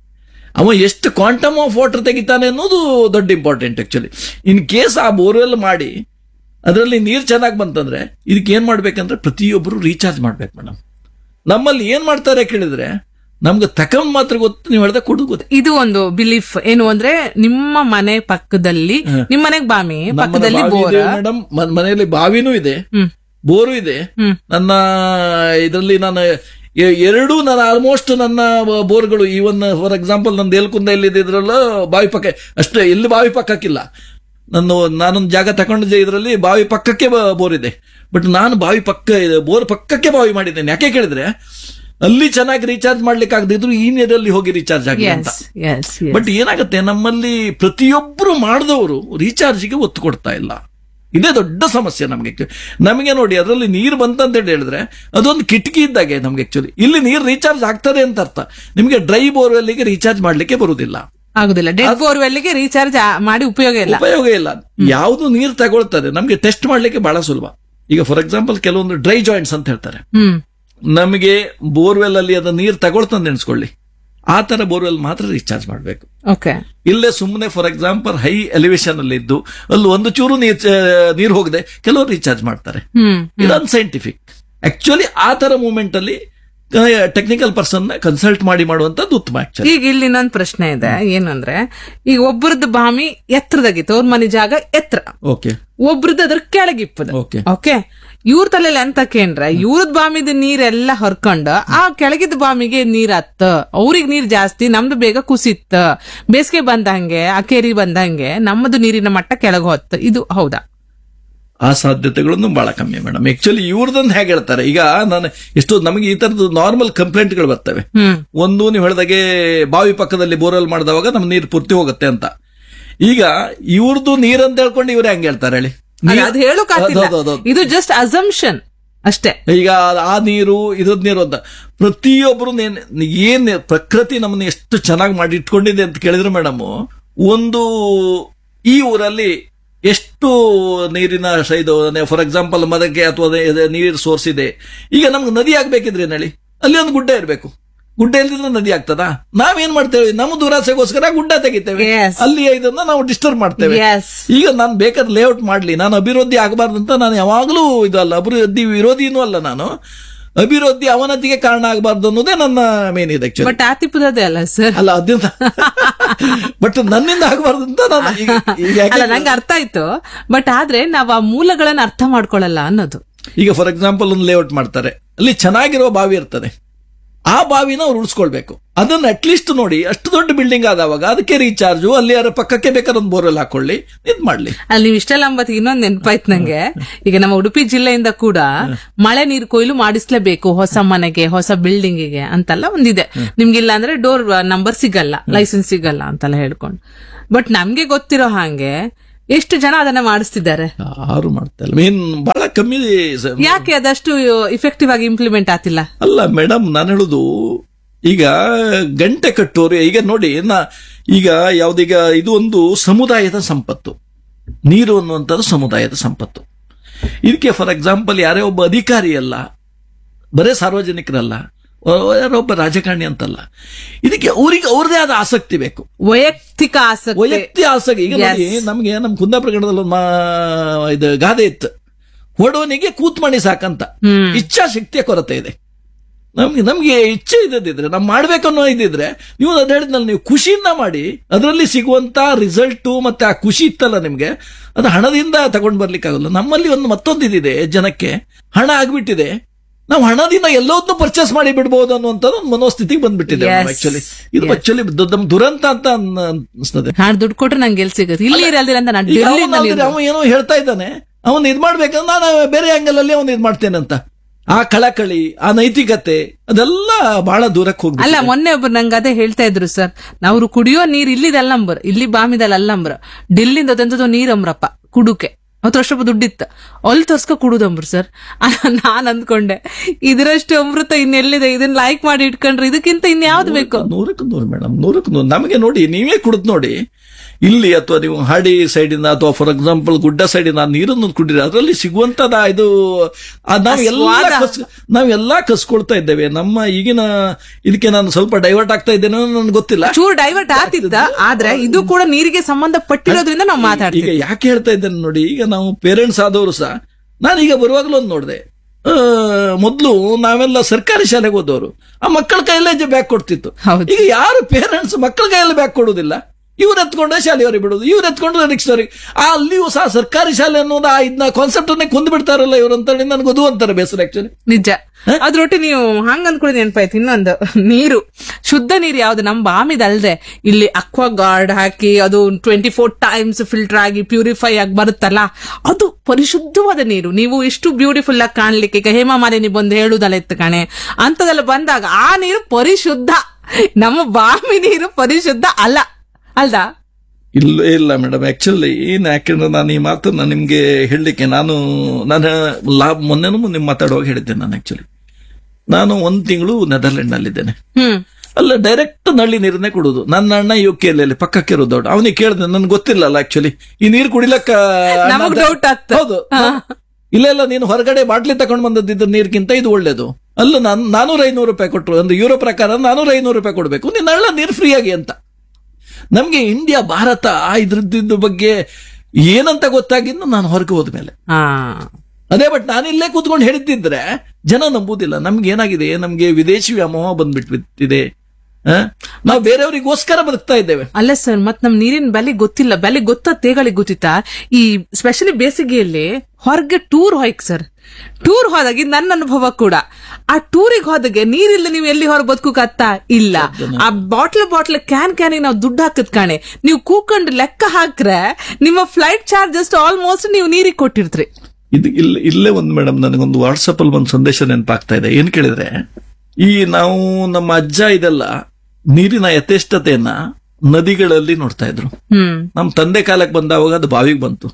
ಅವ ಎಷ್ಟು ಕ್ವಾಂಟಮ್ ಆಫ್ ವಾಟರ್ ತೆಗಿತಾನೆ ಅನ್ನೋದು ದೊಡ್ಡ ಇಂಪಾರ್ಟೆಂಟ್ ಆಕ್ಚುಲಿ ಇನ್ ಕೇಸ್ ಆ ಬೋರ್ವೆಲ್ ಮಾಡಿ ಅದರಲ್ಲಿ ನೀರು ಚೆನ್ನಾಗಿ ಬಂತಂದ್ರೆ ಇದಕ್ಕೆ ಏನ್ ಮಾಡ್ಬೇಕಂದ್ರೆ ಪ್ರತಿಯೊಬ್ಬರು ರೀಚಾರ್ಜ್ ಮಾಡ್ಬೇಕು ಮೇಡಮ್ ನಮ್ಮಲ್ಲಿ ಏನ್ ಮಾಡ್ತಾರೆ ಕೇಳಿದ್ರೆ ನಮ್ಗೆ ತಕೊಂಡ್ ಮಾತ್ರ ಗೊತ್ತು ನೀವು ಹೇಳ್ದೆ ಕೊಡು ಗೊತ್ತು ಇದು ಒಂದು ಬಿಲೀಫ್ ಏನು ಅಂದ್ರೆ ನಿಮ್ಮ ಮನೆ ಪಕ್ಕದಲ್ಲಿ ನಿಮ್ ಮನೆಗ್ ಬಾಮಿ ಪಕ್ಕದಲ್ಲಿ ಬೋರ್ ಮೇಡಮ್ ಮನೆಯಲ್ಲಿ ಬಾವಿನೂ ಇದೆ ಹ್ಮ್ ಬೋರು ಇದೆ ಹ್ಮ್ ನನ್ನ ಇದರಲ್ಲಿ ನಾನು ಎ- ಎರಡೂ ನಾನು ಆಲ್ಮೋಸ್ಟ್ ನನ್ನ ಬೋರ್ಗಳು ಈವನ್ ಫಾರ್ ಎಕ್ಸಾಂಪಲ್ ನಂದು ಏಲ್ಕುಂದ ಎಲ್ಲಿದ್ರಲ್ಲ ಬಾವಿ ಪಕ್ಕ ಅಷ್ಟೇ ಎಲ್ಲಿ ಬಾವಿ ಪಕ್ಕಕ್ಕಿಲ್ಲ ನಾನು ನಾನೊಂದು ಜಾಗ ತಗೊಂಡಿದ್ದೆ ಇದರಲ್ಲಿ ಬಾವಿ ಪಕ್ಕಕ್ಕೆ ಬ- ಬೋರ್ ಇದೆ ಬಟ್ ನಾನು ಬಾವಿ ಪಕ್ಕ ಇದೆ ಬೋರ್ ಪಕ್ಕಕ್ಕೆ ಬಾವಿ ಮಾಡಿದ್ದೇನೆ ಯಾಕೆ ಕೇಳಿದ್ರೆ ಅಲ್ಲಿ ಚೆನ್ನಾಗಿ ರೀಚಾರ್ಜ್ ಮಾಡ್ಲಿಕ್ಕೆ ಆಗದಿದ್ರು ಈ ನೀರಲ್ಲಿ ಹೋಗಿ ರೀಚಾರ್ಜ್ ಆಗಿ ಅಂತ ಎಸ್ ಎಸ್ ಬಟ್ ಏನಾಗುತ್ತೆ ನಮ್ಮಲ್ಲಿ ಪ್ರತಿಯೊಬ್ಬರು ಮಾಡಿದವರು ರೀಚಾರ್ಜ್ಗೆ ಒತ್ತು ಕೊಡ್ತಾ ಇಲ್ಲ ಇದೇ ದೊಡ್ಡ ಸಮಸ್ಯೆ ನಮಗೆ ನಮಗೆ ನೋಡಿ ಅದರಲ್ಲಿ ನೀರು ಬಂತಂತ ಹೇಳಿ ಹೇಳಿದ್ರೆ ಅದೊಂದು ಕಿಟಕಿ ಇದ್ದಾಗೆ ನಮ್ಗೆ ಆಕ್ಚುಲಿ ಇಲ್ಲಿ ನೀರು ರೀಚಾರ್ಜ್ ಆಗ್ತದೆ ಅಂತ ಅರ್ಥ ನಿಮಗೆ ಡ್ರೈ ಬೋರ್ವೆಲ್ಗೆ ರೀಚಾರ್ಜ್ ಮಾಡ್ಲಿಕ್ಕೆ ಬರುವುದಿಲ್ಲ ಆಗುದಿಲ್ಲ ಡೆಡ್ ಬೋರ್ವೆಲ್ಗೆ ರೀಚಾರ್ಜ್ ಮಾಡಿ ಉಪಯೋಗ ಇಲ್ಲ ಉಪಯೋಗ ಇಲ್ಲ ಯಾವುದು ನೀರು ತಗೊಳ್ತದೆ ನಮಗೆ ಟೆಸ್ಟ್ ಮಾಡ್ಲಿಕ್ಕೆ ಬಹಳ ಸುಲಭ ಈಗ ಫಾರ್ ಎಕ್ಸಾಂಪಲ್ ಕೆಲವೊಂದು ಡ್ರೈ ಜಾಯಿಂಟ್ಸ್ ಅಂತ ಹೇಳ್ತಾರೆ ಹ್ಮ್ ನಮಗೆ ಬೋರ್ವೆಲ್ ಅಲ್ಲಿ ಅದು ನೀರು ತಗೊಳ್ತಂದು ಎಣಿಸ್ಕೊಳ್ಳಿ ಆ ತರ ಬೋರ್ವೆಲ್ ಮಾತ್ರ ರೀಚಾರ್ಜ್ ಮಾಡಬೇಕು ಓಕೆ ಇಲ್ಲೇ ಸುಮ್ಮನೆ ಫಾರ್ ಎಕ್ಸಾಂಪಲ್ ಹೈ ಎಲಿವೇಶನ್ ಅಲ್ಲಿ ಇದ್ದು ಅಲ್ಲಿ ಒಂದು ಚೂರು ನೀರ್ ನೀರು ಹೋಗದೆ ಕೆಲವರು ರೀಚಾರ್ಜ್ ಮಾಡ್ತಾರೆ ಹ್ಮ್ ಇದು ಅನ್ಸೈಂಟಿಫಿಕ್ ಆಕ್ಚುಲಿ ಆ ತರ ಮೂಮೆಂಟ್ ಅಲ್ಲಿ ಟೆಕ್ನಿಕಲ್ ಪರ್ಸನ್ ಕನ್ಸಲ್ಟ್ ಮಾಡಿ ಮಾಡುವಂತದ್ದು ಉತ್ತಮ ಆಕ್ಚುಲಿ ಈಗ ಇಲ್ಲಿ ಇನ್ನೊಂದ್ ಪ್ರಶ್ನೆ ಇದೆ ಏನಂದ್ರೆ ಈಗ ಒಬ್ಬರದ್ದು ಬಾಮಿ ಎತ್ತರದಾಗಿತ್ತು ಅವ್ರ ಮನೆ ಜಾಗ ಎತ್ತರ ಓಕೆ ಒಬ್ರದ್ದು ಅದ್ರ ಕೆಳಗಿಪ್ಪದ ಓಕೆ ಓಕೆ ಇವ್ರ ತಲೆಯಲ್ಲಿ ಎಂತ ಕೇಂದ್ರ ಇವ್ರದ್ ಬಾಮಿದ ನೀರೆಲ್ಲ ಹೊರ್ಕೊಂಡ್ ಆ ಕೆಳಗಿದ ಬಾಮಿಗೆ ನೀರ್ ಹತ್ತ ಅವ್ರಿಗೆ ನೀರ್ ಜಾಸ್ತಿ ನಮ್ದು ಬೇಗ ಕುಸಿತ್ತ ಬೇಸಿಗೆ ಬಂದಂಗೆ ಆ ಕೇರಿ ಬಂದಂಗೆ ನಮ್ಮದು ನೀರಿನ ಮಟ್ಟ ಕೆಳಗೆ ಹೊತ್ತ ಇದು ಹೌದಾ ಆ ಸಾಧ್ಯತೆಗಳನ್ನು ಬಹಳ ಕಮ್ಮಿ ಮೇಡಮ್ ಆಕ್ಚುಲಿ ಇವ್ರದೊಂದು ಹೇಗೆ ಹೇಳ್ತಾರೆ ಈಗ ನಾನು ಎಷ್ಟು ನಮಗೆ ಈ ತರದ್ದು ನಾರ್ಮಲ್ ಕಂಪ್ಲೇಂಟ್ಗಳು ಬರ್ತವೆ ಹ್ಮ್ ಒಂದು ನೀವು ಹೇಳಿದಾಗೆ ಬಾವಿ ಪಕ್ಕದಲ್ಲಿ ಬೋರ್ವೆಲ್ ಮಾಡಿದವಾಗ ನಮ್ಮ ನೀರು ಪೂರ್ತಿ ಹೋಗುತ್ತೆ ಅಂತ ಈಗ ಇವ್ರದ್ದು ನೀರಂತ ಹೇಳ್ಕೊಂಡು ಇವ್ರು ಹೆಂಗ್ ಹೇಳ್ತಾರೆ ಹೇಳಿ ಅಲ್ಲ, ನೀರ್- ಅದು ಹೇಳೋಕಾಗ್ತಿಲ್ಲ ಹೌದು, ಹೌದು, ಹೌದು. ಇದು ಜಸ್ಟ್ ಅಸಂಪ್ಷನ್ ಅಷ್ಟೇ ಈಗ ಆ ನೀರು ಇದ್ರದ್ ನೀರು ಅಂತ ಪ್ರತಿಯೊಬ್ಬರು ಏನ್ ಪ್ರಕೃತಿ ನಮ್ಮನ್ನ ಎಷ್ಟು ಚೆನ್ನಾಗಿ ಮಾಡಿ ಇಟ್ಕೊಂಡಿದೆ ಅಂತ ಕೇಳಿದ್ರೆ ಮೇಡಮ್ ಒಂದು ಈ ಊರಲ್ಲಿ ಎಷ್ಟು ನೀರಿನ ಶ- ಇದು ಫಾರ್ ಎಕ್ಸಾಂಪಲ್ ಮದಕ್ಕೆ ಅಥವಾ ನೀರು ಸೋರ್ಸ್ ಇದೆ ಈಗ ನಮ್ಗೆ ನದಿ ಆಗ್ಬೇಕಿದ್ರೆ ನಳಿ ಅಲ್ಲಿ ಒಂದು ಗುಡ್ಡ ಇರಬೇಕು ಗುಡ್ಡ ಇಲ್ದಿದ್ರೆ ನದಿ ಆಗ್ತದಾ ನಾವೇನ್ ಮಾಡ್ತೇವೆ ನಮ್ಮ ದುರಾಸೆಗೋಸ್ಕರ ಗುಡ್ಡ ತೆಗಿತೇವೆ Yes. ಅಲ್ಲಿ ಇದನ್ನ ನಾವು ಡಿಸ್ಟರ್ಬ್ ಮಾಡ್ತೇವೆ ಎಸ್ ಈಗ ನಾನು ಬೇಕಾದ್ರೆ ಲೇಔಟ್ ಮಾಡ್ಲಿ ನಾನು ಅಭಿವೃದ್ಧಿ ಆಗಬಾರ್ದು ಅಂತ ನಾನು ಯಾವಾಗಲೂ ಇದಲ್ಲ ಅಭಿವೃದ್ಧಿ ವಿರೋಧಿನೂ ಅಲ್ಲ ನಾನು ಅಭಿವೃದ್ಧಿ ಅವನತಿಗೆ ಕಾರಣ ಆಗಬಾರ್ದು ಅನ್ನೋದೇ ನನ್ನ ಮೇನ್ ಇದೆ ಆಕ್ಚುಲಿ ಬಟ್ ಆತಿಪುದದೇ ಅಲ್ಲ ಸರ್ ಅಲ್ಲ ಅದ್ರಿಂದ ಬಟ್ ನನ್ನಿಂದ ಆಗಬಾರ್ದು ಅಂತ ನಾನು ಈಗ- ಈಗ ಯಾಕೆ- ಅಲ್ಲ ನಂಗೆ ಅರ್ಥ ಆಯ್ತು ಬಟ್ ಆದ್ರೆ ನಾವ್ ಆ ಮೂಲಗಳನ್ನ ಅರ್ಥ ಮಾಡ್ಕೊಳಲ್ಲ ಅನ್ನೋದು ಈಗ ಫಾರ್ ಎಕ್ಸಾಂಪಲ್ ಒಂದು ಲೇಔಟ್ ಮಾಡ್ತಾರೆ ಅಲ್ಲಿ ಚೆನ್ನಾಗಿರುವ ಬಾವಿ ಇರ್ತದೆ ಆ ಬಾವಿನ ಅವ್ರು ಉಳಿಸ್ಕೊಳ್ಬೇಕು ಅದನ್ನ ಅಟ್ಲೀಸ್ಟ್ ನೋಡಿ ಅಷ್ಟು ದೊಡ್ಡ ಬಿಲ್ಡಿಂಗ್ ಆದವಾಗ ಅದಕ್ಕೆ ರೀಚಾರ್ಜು ಅಲ್ಲಿ ಯಾರ ಪಕ್ಕಕ್ಕೆ ಬೇಕಾದ್ರೆ ಒಂದು ಬೋರ್ವೆಲ್ ಹಾಕೊಳ್ಳಿ ಇದ್ ಮಾಡ್ಲಿ ಅಲ್ಲಿ ನೀವು ಇಷ್ಟೆಲ್ಲ ಅಂಬತ್ತಿಗೆ ಇನ್ನೊಂದ್ ನೆನಪಾಯ್ತು ನಂಗೆ ಈಗ ನಮ್ಮ ಉಡುಪಿ ಜಿಲ್ಲೆಯಿಂದ ಕೂಡ ಮಳೆ ನೀರು ಕೊಯ್ಲು ಮಾಡಿಸ್ಲೇಬೇಕು ಹೊಸ ಮನೆಗೆ ಹೊಸ ಬಿಲ್ಡಿಂಗಿಗೆ ಅಂತೆಲ್ಲ ಒಂದಿದೆ ನಿಮ್ಗಿಲ್ಲ ಅಂದ್ರೆ ಡೋರ್ ನಂಬರ್ ಸಿಗಲ್ಲ ಲೈಸೆನ್ಸ್ ಸಿಗಲ್ಲ ಅಂತೆಲ್ಲ ಹೇಳ್ಕೊಂಡು ಬಟ್ ನಮ್ಗೆ ಗೊತ್ತಿರೋ ಹಾಗೆ ಎಷ್ಟು ಜನ ಅದನ್ನ ಮಾಡಿಸ್ತಿದ್ದಾರೆ ಯಾರು ಮಾಡ್ತಾ ಇಲ್ಲ ಮೀನ್ ಬಹಳ ಕಮ್ಮಿ ಸ- ಯಾಕೆ ಅದಷ್ಟು ಇಫೆಕ್ಟಿವ್ ಆಗಿ ಇಂಪ್ಲಿಮೆಂಟ್ ಆತಿಲ್ಲ ಅಲ್ಲ ಮೇಡಮ್ ನಾನು ಹೇಳುದು ಈಗ ಗಂಟೆ ಕಟ್ಟೋರು ಈಗ ನೋಡಿ ನಾ ಈಗ ಯಾವ್ದೀಗ ಇದು ಒಂದು ಸಮುದಾಯದ ಸಂಪತ್ತು ನೀರು ಅನ್ನುವಂಥದ್ದು ಸಮುದಾಯದ ಸಂಪತ್ತು ಇದಕ್ಕೆ ಫಾರ್ ಎಕ್ಸಾಂಪಲ್ ಯಾರೇ ಒಬ್ಬ ಅಧಿಕಾರಿ ಅಲ್ಲ ಬರೇ ಸಾರ್ವಜನಿಕರಲ್ಲ ಅಹ್ ಯಾರೋ ಒಬ್ಬ ರಾಜಕಾರಣಿ ಅಂತಲ್ಲ ಇದಕ್ಕೆ ಅವರಿಗೆ ಅವ್ರದೇ ಆದ ಆಸಕ್ತಿ ಬೇಕು ವೈಯಕ್ತಿಕ ಆಸಕ್ತಿ ವೈಯಕ್ತಿಕ ಆಸಕ್ತಿ ಈಗ ನೋಡಿ Yes. ನಮ್ಗೆ ನಮ್ ಕುಂದಾಪುರ ಗಣದಲ್ಲಿ ಒಂದು ಮಾ- ಇದು ಗಾದೆ ಇತ್ತು ಹೊಡೋನಿಗೆ ಕೂತ್ ಮಣಿ ಸಾಕಂತ ಹ್ಮ್ ಇಚ್ಛಾಶಕ್ತಿಯ ಕೊರತೆ ಇದೆ ನಮ್ಗೆ ನಮ್ಗೆ ಇಚ್ಛೆ ಇದ್ದದಿದ್ರೆ ನಾವು ಮಾಡ್ಬೇಕನ್ನೋ ಇದ್ದಿದ್ರೆ ನೀವು ಅದು ಹೇಳಿದ್ನಲ್ಲ ನೀವು ಖುಷಿಯಿಂದ ಮಾಡಿ ಅದರಲ್ಲಿ ಸಿಗುವಂತ ರಿಸಲ್ಟು ಮತ್ತೆ ಆ ಖುಷಿ ಇತ್ತಲ್ಲ ನಿಮ್ಗೆ ಅದು ಹಣದಿಂದ ತಗೊಂಡ್ ಬರ್ಲಿಕ್ಕಾಗಲ್ಲ ನಮ್ಮಲ್ಲಿ ಒಂದು ಮತ್ತೊಂದು ಇದಿದೆ ಜನಕ್ಕೆ ಹಣ ಆಗ್ಬಿಟ್ಟಿದೆ ನಾವು ಹಣದಿಂದ ಎಲ್ಲವನ್ನೂ ಪರ್ಚೇಸ್ ಮಾಡಿ ಬಿಡ್ಬೋದು ಅನ್ನುವಂಥದ್ದು ಒಂದು ಮನೋಸ್ಥಿತಿಗೆ ಬಂದ್ಬಿಟ್ಟಿದೆ Yes. ಆಕ್ಚುಲಿ ಇದು Yes. ಆಕ್ಚುಲಿ ನಮ್ಮ ದುರಂತ ಅಂತ ಅನ್- ಅನ್ಸ್ತದೆ ನಾನು ದುಡ್ಡು ಕೊಟ್ರೆ ನಂಗೆ ಎಲ್ಲಿ ಸಿಗುತ್ತೆ ಇಲ್ಲಿ ಇರಲ್ದಿರ ಅಂತ ನಾನು ಈಗ ಡೆಲ್ಲಿಯಿಂದ ಅವ್ನು ಅಂದ್ರೆ ಅವ ಏನೋ ಹೇಳ್ತಾ ಇದ್ದಾನೆ ಅವನ್ ಇದ್ ಮಾಡ್ಬೇಕಂದ್ರೆ ನಾನು ಬೇರೆ ಆಂಗಲ್ ಅಲ್ಲಿ ಅವನು ಇದ್ ಮಾಡ್ತೇನೆ ಅಂತ ಆ ಕಳಕಳಿ ಆ ನೈತಿಕತೆ ಅದೆಲ್ಲ ಬಹಳ ದೂರಕ್ಕೆ ಹೋಗ್ಬಿಟ್ಟು ಅಲ್ಲ ಮೊನ್ನೆ ಒಬ್ರು ನಂಗೆ ಅದೇ ಹೇಳ್ತಾ ಇದ್ರು ಸರ್ ನಾವು ಕುಡಿಯೋ ನೀರ್ ಇಲ್ಲಿದಲ್ಲಂಬರ್ ಇಲ್ಲಿ ಬಾಮಿದಲ್ಲ ಅಲ್ಲಂಬ್ರ ಡೆಲ್ಲಿಂದ ತಂದದ್ದು ನೀರಂಬ್ರಪ್ಪ ಕುಡುಕೆ ಅವತ್ತು ಅಷ್ಟು ದುಡ್ಡಿತ್ತು ಅಲ್ಲಿ ತರ್ಸ್ಕೊ ಕುಡುದಂಬ್ರು ಸರ್ ನಾನ್ ಅಂದ್ಕೊಂಡೆ ಇದರಷ್ಟು ಅಮೃತ ಇನ್ನೆಲ್ಲಿದೆ ಇದನ್ನ ಲೈಕ್ ಮಾಡಿ ಇಟ್ಕೊಂಡ್ರೆ ಇದಕ್ಕಿಂತ ಇನ್ಯಾವ್ದು ಬೇಕು ನೂರಕ್ಕೆ ನೂರು ಮೇಡಮ್ ನೂರಕ್ಕೆ ನೂರು ನಮಗೆ ನೋಡಿ ನೀವೇ ಕುಡಿದ್ ನೋಡಿ ಇಲ್ಲಿ ಅಥವಾ ನೀವು ಹಾಡಿ ಸೈಡಿಂದ ಅಥವಾ ಫಾರ್ ಎಕ್ಸಾಂಪಲ್ ಗುಡ್ಡ ಸೈಡಿಂದ ಆ ನೀರನ್ನು ಕುಡಿದ್ರೆ ಅದರಲ್ಲಿ ಸಿಗುವಂತದ ಇದು ಆ ನಾವು ಎಲ್ಲ ಸ್ವಾದ. ಕಸ್ ನಾವೆಲ್ಲ ಕಸ್ಕೊಳ್ತಾ ಇದ್ದೇವೆ ನಮ್ಮ ಈಗಿನ ಇದಕ್ಕೆ ನಾನು ಸ್ವಲ್ಪ ಡೈವರ್ಟ್ ಆಗ್ತಾ ಇದ್ದೇನೋ ನನ್ಗೆ ಗೊತ್ತಿಲ್ಲ ಚೂರ್ ಡೈವರ್ಟ್ ಆತಿದ್ದ ಆದ್ರೆ ಇದು ಕೂಡ ನೀರಿಗೆ ಸಂಬಂಧಪಟ್ಟಿರೋದ್ರಿಂದ ನಾವು ಮಾತಾಡ್ತೀವಿ ಈಗ ಯಾಕೆ ಹೇಳ್ತಾ ಇದ್ದೇನೆ ನೋಡಿ ಈಗ ನಾವು ಪೇರೆಂಟ್ಸ್ ಆದವರು ಸಹ ನಾನೀಗ ಬರುವಾಗಲೂ ಒಂದು ನೋಡಿದೆ ಮೊದಲು ನಾವೆಲ್ಲ ಸರ್ಕಾರಿ ಶಾಲೆಗೆ ಹೋದವರು ಆ ಮಕ್ಕಳ ಕೈಯಲ್ಲೇ ಬ್ಯಾಗ್ ಕೊಡ್ತಿತ್ತು ಹೌದು. ಈಗ ಯಾರು ಪೇರೆಂಟ್ಸ್ ಮಕ್ಕಳ ಕೈಯಲ್ಲಿ ಬ್ಯಾಗ್ ಕೊಡುವುದಿಲ್ಲ ಇವ್ರು ಎತ್ಕೊಂಡೆ ಶಾಲೆಯವರಿಗೆ ಬಿಡುದು ಇವ್ರು ಎತ್ಕೊಂಡ್ರೆ ರಿಕ್ಷಾರಿಗೆ ಆ ಅಲ್ಲಿಯೂ ಸಹ ಸರ್ಕಾರಿ ಶಾಲೆ ಅನ್ನೋದು ಆ ಇದನ್ನ ಕಾನ್ಸೆಪ್ಟ್ ಅನ್ನೇ ಕೊಂದು ಬಿಡ್ತಾರಲ್ಲ ಇವ್ರು ಅಂತ ಹೇಳಿ ನನಗೆ ಅದು ಅಂತಾರೆ ಬೇಸರ ಆಕ್ಚುಲಿ ನಿಜ ಅದ್ರೊಟ್ಟಿ ನೀವು ಹಂಗ ಅಂದ್ಕೊಳ್ಳಿ ನೆನಪಾಯ್ತು ಇನ್ನೊಂದು ನೀರು ಶುದ್ಧ ನೀರು ಯಾವ್ದು ನಮ್ ಬಾಮಿದಲ್ದೆ ಇಲ್ಲಿ ಅಕ್ವಾ ಗಾರ್ಡ್ ಹಾಕಿ ಅದು ಟ್ವೆಂಟಿ ಫೋರ್ ಟೈಮ್ಸ್ ಫಿಲ್ಟರ್ ಆಗಿ ಪ್ಯೂರಿಫೈ ಆಗಿ ಬರುತ್ತಲ್ಲ ಅದು ಪರಿಶುದ್ಧವಾದ ನೀರು ನೀವು ಇಷ್ಟು ಬ್ಯೂಟಿಫುಲ್ ಆಗಿ ಕಾಣ್ಲಿಕ್ಕೆ ಈಗ ಹೇಮಾ ಮಾಲಿನಿ ಬಂದು ಹೇಳುದಲ್ಲ ಇತ್ತು ಕಣೆ ಅಂತದೆಲ್ಲ ಬಂದಾಗ ಆ ನೀರು ಪರಿಶುದ್ಧ ನಮ್ಮ ಬಾಮಿ ನೀರು ಪರಿಶುದ್ಧ ಅಲ್ಲ ಅಲ್ದಾ ಇಲ್ಲ ಇಲ್ಲ ಮೇಡಮ್ ಆಕ್ಚುಲಿ ಏನ್ ಯಾಕೆಂದ್ರೆ ನಾನು ಈ ಮಾತನ್ನ ನಿಮ್ಗೆ ಹೇಳಲಿಕ್ಕೆ ನಾನು ನಾನು ಲಾಭ ಮೊನ್ನೆನೂ ನಿಮ್ ಮಾತಾಡುವಾಗ ಹೇಳಿದ್ದೆ ನಾನು ಆಕ್ಚುಲಿ ನಾನು ಒಂದ್ ತಿಂಗಳು ನೆದರ್ಲೆಂಡ್ ನಲ್ಲಿದ್ದೇನೆ ಹ್ಮ್ ಅಲ್ಲ ಡೈರೆಕ್ಟ್ ನಳ್ಳಿ ನೀರನ್ನೇ ಕುಡುದು ನನ್ನ ಅಣ್ಣ ಯು ಕೆ ಅಲ್ಲಿ ಪಕ್ಕಕ್ಕೆ ಇರೋದು ದೊಡ್ಡ ಅವನಿಗೆ ಕೇಳಿದೆ ನನ್ಗೆ ಗೊತ್ತಿಲ್ಲಲ್ಲ ಆಕ್ಚುಲಿ ಈ ನೀರು ಕುಡಿಲಕ್ಕ ನಮಗ್ doubt ಆಗ್ತದೆ. ಹೌದು ಇಲ್ಲೆಲ್ಲ ನೀನು ಹೊರಗಡೆ ಬಾಟ್ಲಿ ತಗೊಂಡ್ ಬಂದದ್ದಿದ್ದ ನೀರ್ಗಿಂತ ಇದು ಒಳ್ಳೇದು ಅಲ್ಲ ನಾನು ನಾನೂರ ಐನೂರು ರೂಪಾಯಿ ಕೊಟ್ಟರು ಅಂದ್ರೆ ಯೂರೋ ಪ್ರಕಾರ ನಾನೂರ ಐನೂರು ರೂಪಾಯಿ ಕೊಡ್ಬೇಕು ನೀನ್ ಅಳ್ಳ ನೀರು ಫ್ರೀ ಆಗಿ ಅಂತ ನಮ್ಗೆ ಇಂಡಿಯಾ ಭಾರತ ಇದ್ರದ್ದು ಬಗ್ಗೆ ಏನಂತ ಗೊತ್ತಾಗಿದ್ದು ನಾನು ಹೊರಗೆ ಹೋದ್ಮೇಲೆ ಹಾ ಅದೇ ಬಟ್ ನಾನು ಇಲ್ಲೇ ಕೂತ್ಕೊಂಡು ಹೇಳಿದ್ದಿದ್ರೆ ಜನ ನಂಬುದಿಲ್ಲ ನಮ್ಗೆ ಏನಾಗಿದೆ ನಮ್ಗೆ ವಿದೇಶಿ ವ್ಯಾಮೋಹ ಬಂದ್ಬಿಟ್ಟಿದೆ ಆ? ನಾವು ಬೇರೆಯವರಿಗೋಸ್ಕರ ಬದುಕ್ತಾ ಇದ್ದೇವೆ ಅಲ್ಲ ಸರ್ ಮತ್ ನಮ್ ನೀರಿನ ಬೆಲೆ ಗೊತ್ತಿಲ್ಲ ಬೆಲೆ ಗೊತ್ತಾ ತೇಗಳಿಗೆ ಗೊತ್ತಿತ್ತಾ ಈ ಸ್ಪೆಷಲಿ ಬೇಸಿಗೆಯಲ್ಲಿ ಹೊರಗೆ ಟೂರ್ ಹೋಯ್ಕ್ ಸರ್ ಟೂರ್ ಹೋದಾಗ ಇದು ನನ್ನ ಅನುಭವ ಕೂಡ ಆ ಟೂರಿಗೆ ಹೋದಾಗೆ ನೀರಿಲ್ಲ ನೀವು ಎಲ್ಲಿ ಹೊರ ಬದುಕುಕತ್ತ ಇಲ್ಲ ಆ ಬಾಟ್ಲ್ ಬಾಟ್ಲ್ ಕ್ಯಾನ್ ಕ್ಯಾನ್ ನಾವು ದುಡ್ಡು ಹಾಕದ್ ಕಾಣೆ ನೀವು ಕೂಕೊಂಡು ಲೆಕ್ಕ ಹಾಕ್ರೆ ನಿಮ್ಮ ಫ್ಲೈಟ್ ಚಾರ್ಜಸ್ ಆಲ್ಮೋಸ್ಟ್ ನೀವು ನೀರಿಗೆ ಕೊಟ್ಟಿರ್ತ್ರಿ ಇದು ಇಲ್ಲ ಇಲ್ಲೇ ಒಂದು ಮೇಡಮ್ ನನಗೊಂದು ವಾಟ್ಸಪ್ ಅಲ್ಲಿ ಒಂದು ಸಂದೇಶ ನೆನಪಾಗ್ತಾ ಇದೆ ಏನ್ ಕೇಳಿದ್ರೆ ಈ ನಾವು ನಮ್ಮ ಅಜ್ಜ ಇದೆಲ್ಲ ನೀರಿನ ಯಥೇಷ್ಟತೆಯನ್ನ ನದಿಗಳಲ್ಲಿ ನೋಡ್ತಾ ಇದ್ರು ಹ್ಮ್ ನಮ್ಮ ತಂದೆ ಕಾಲಕ್ಕೆ ಬಂದಾವಾಗ ಅದು ಬಾವಿಗೆ ಬಂತು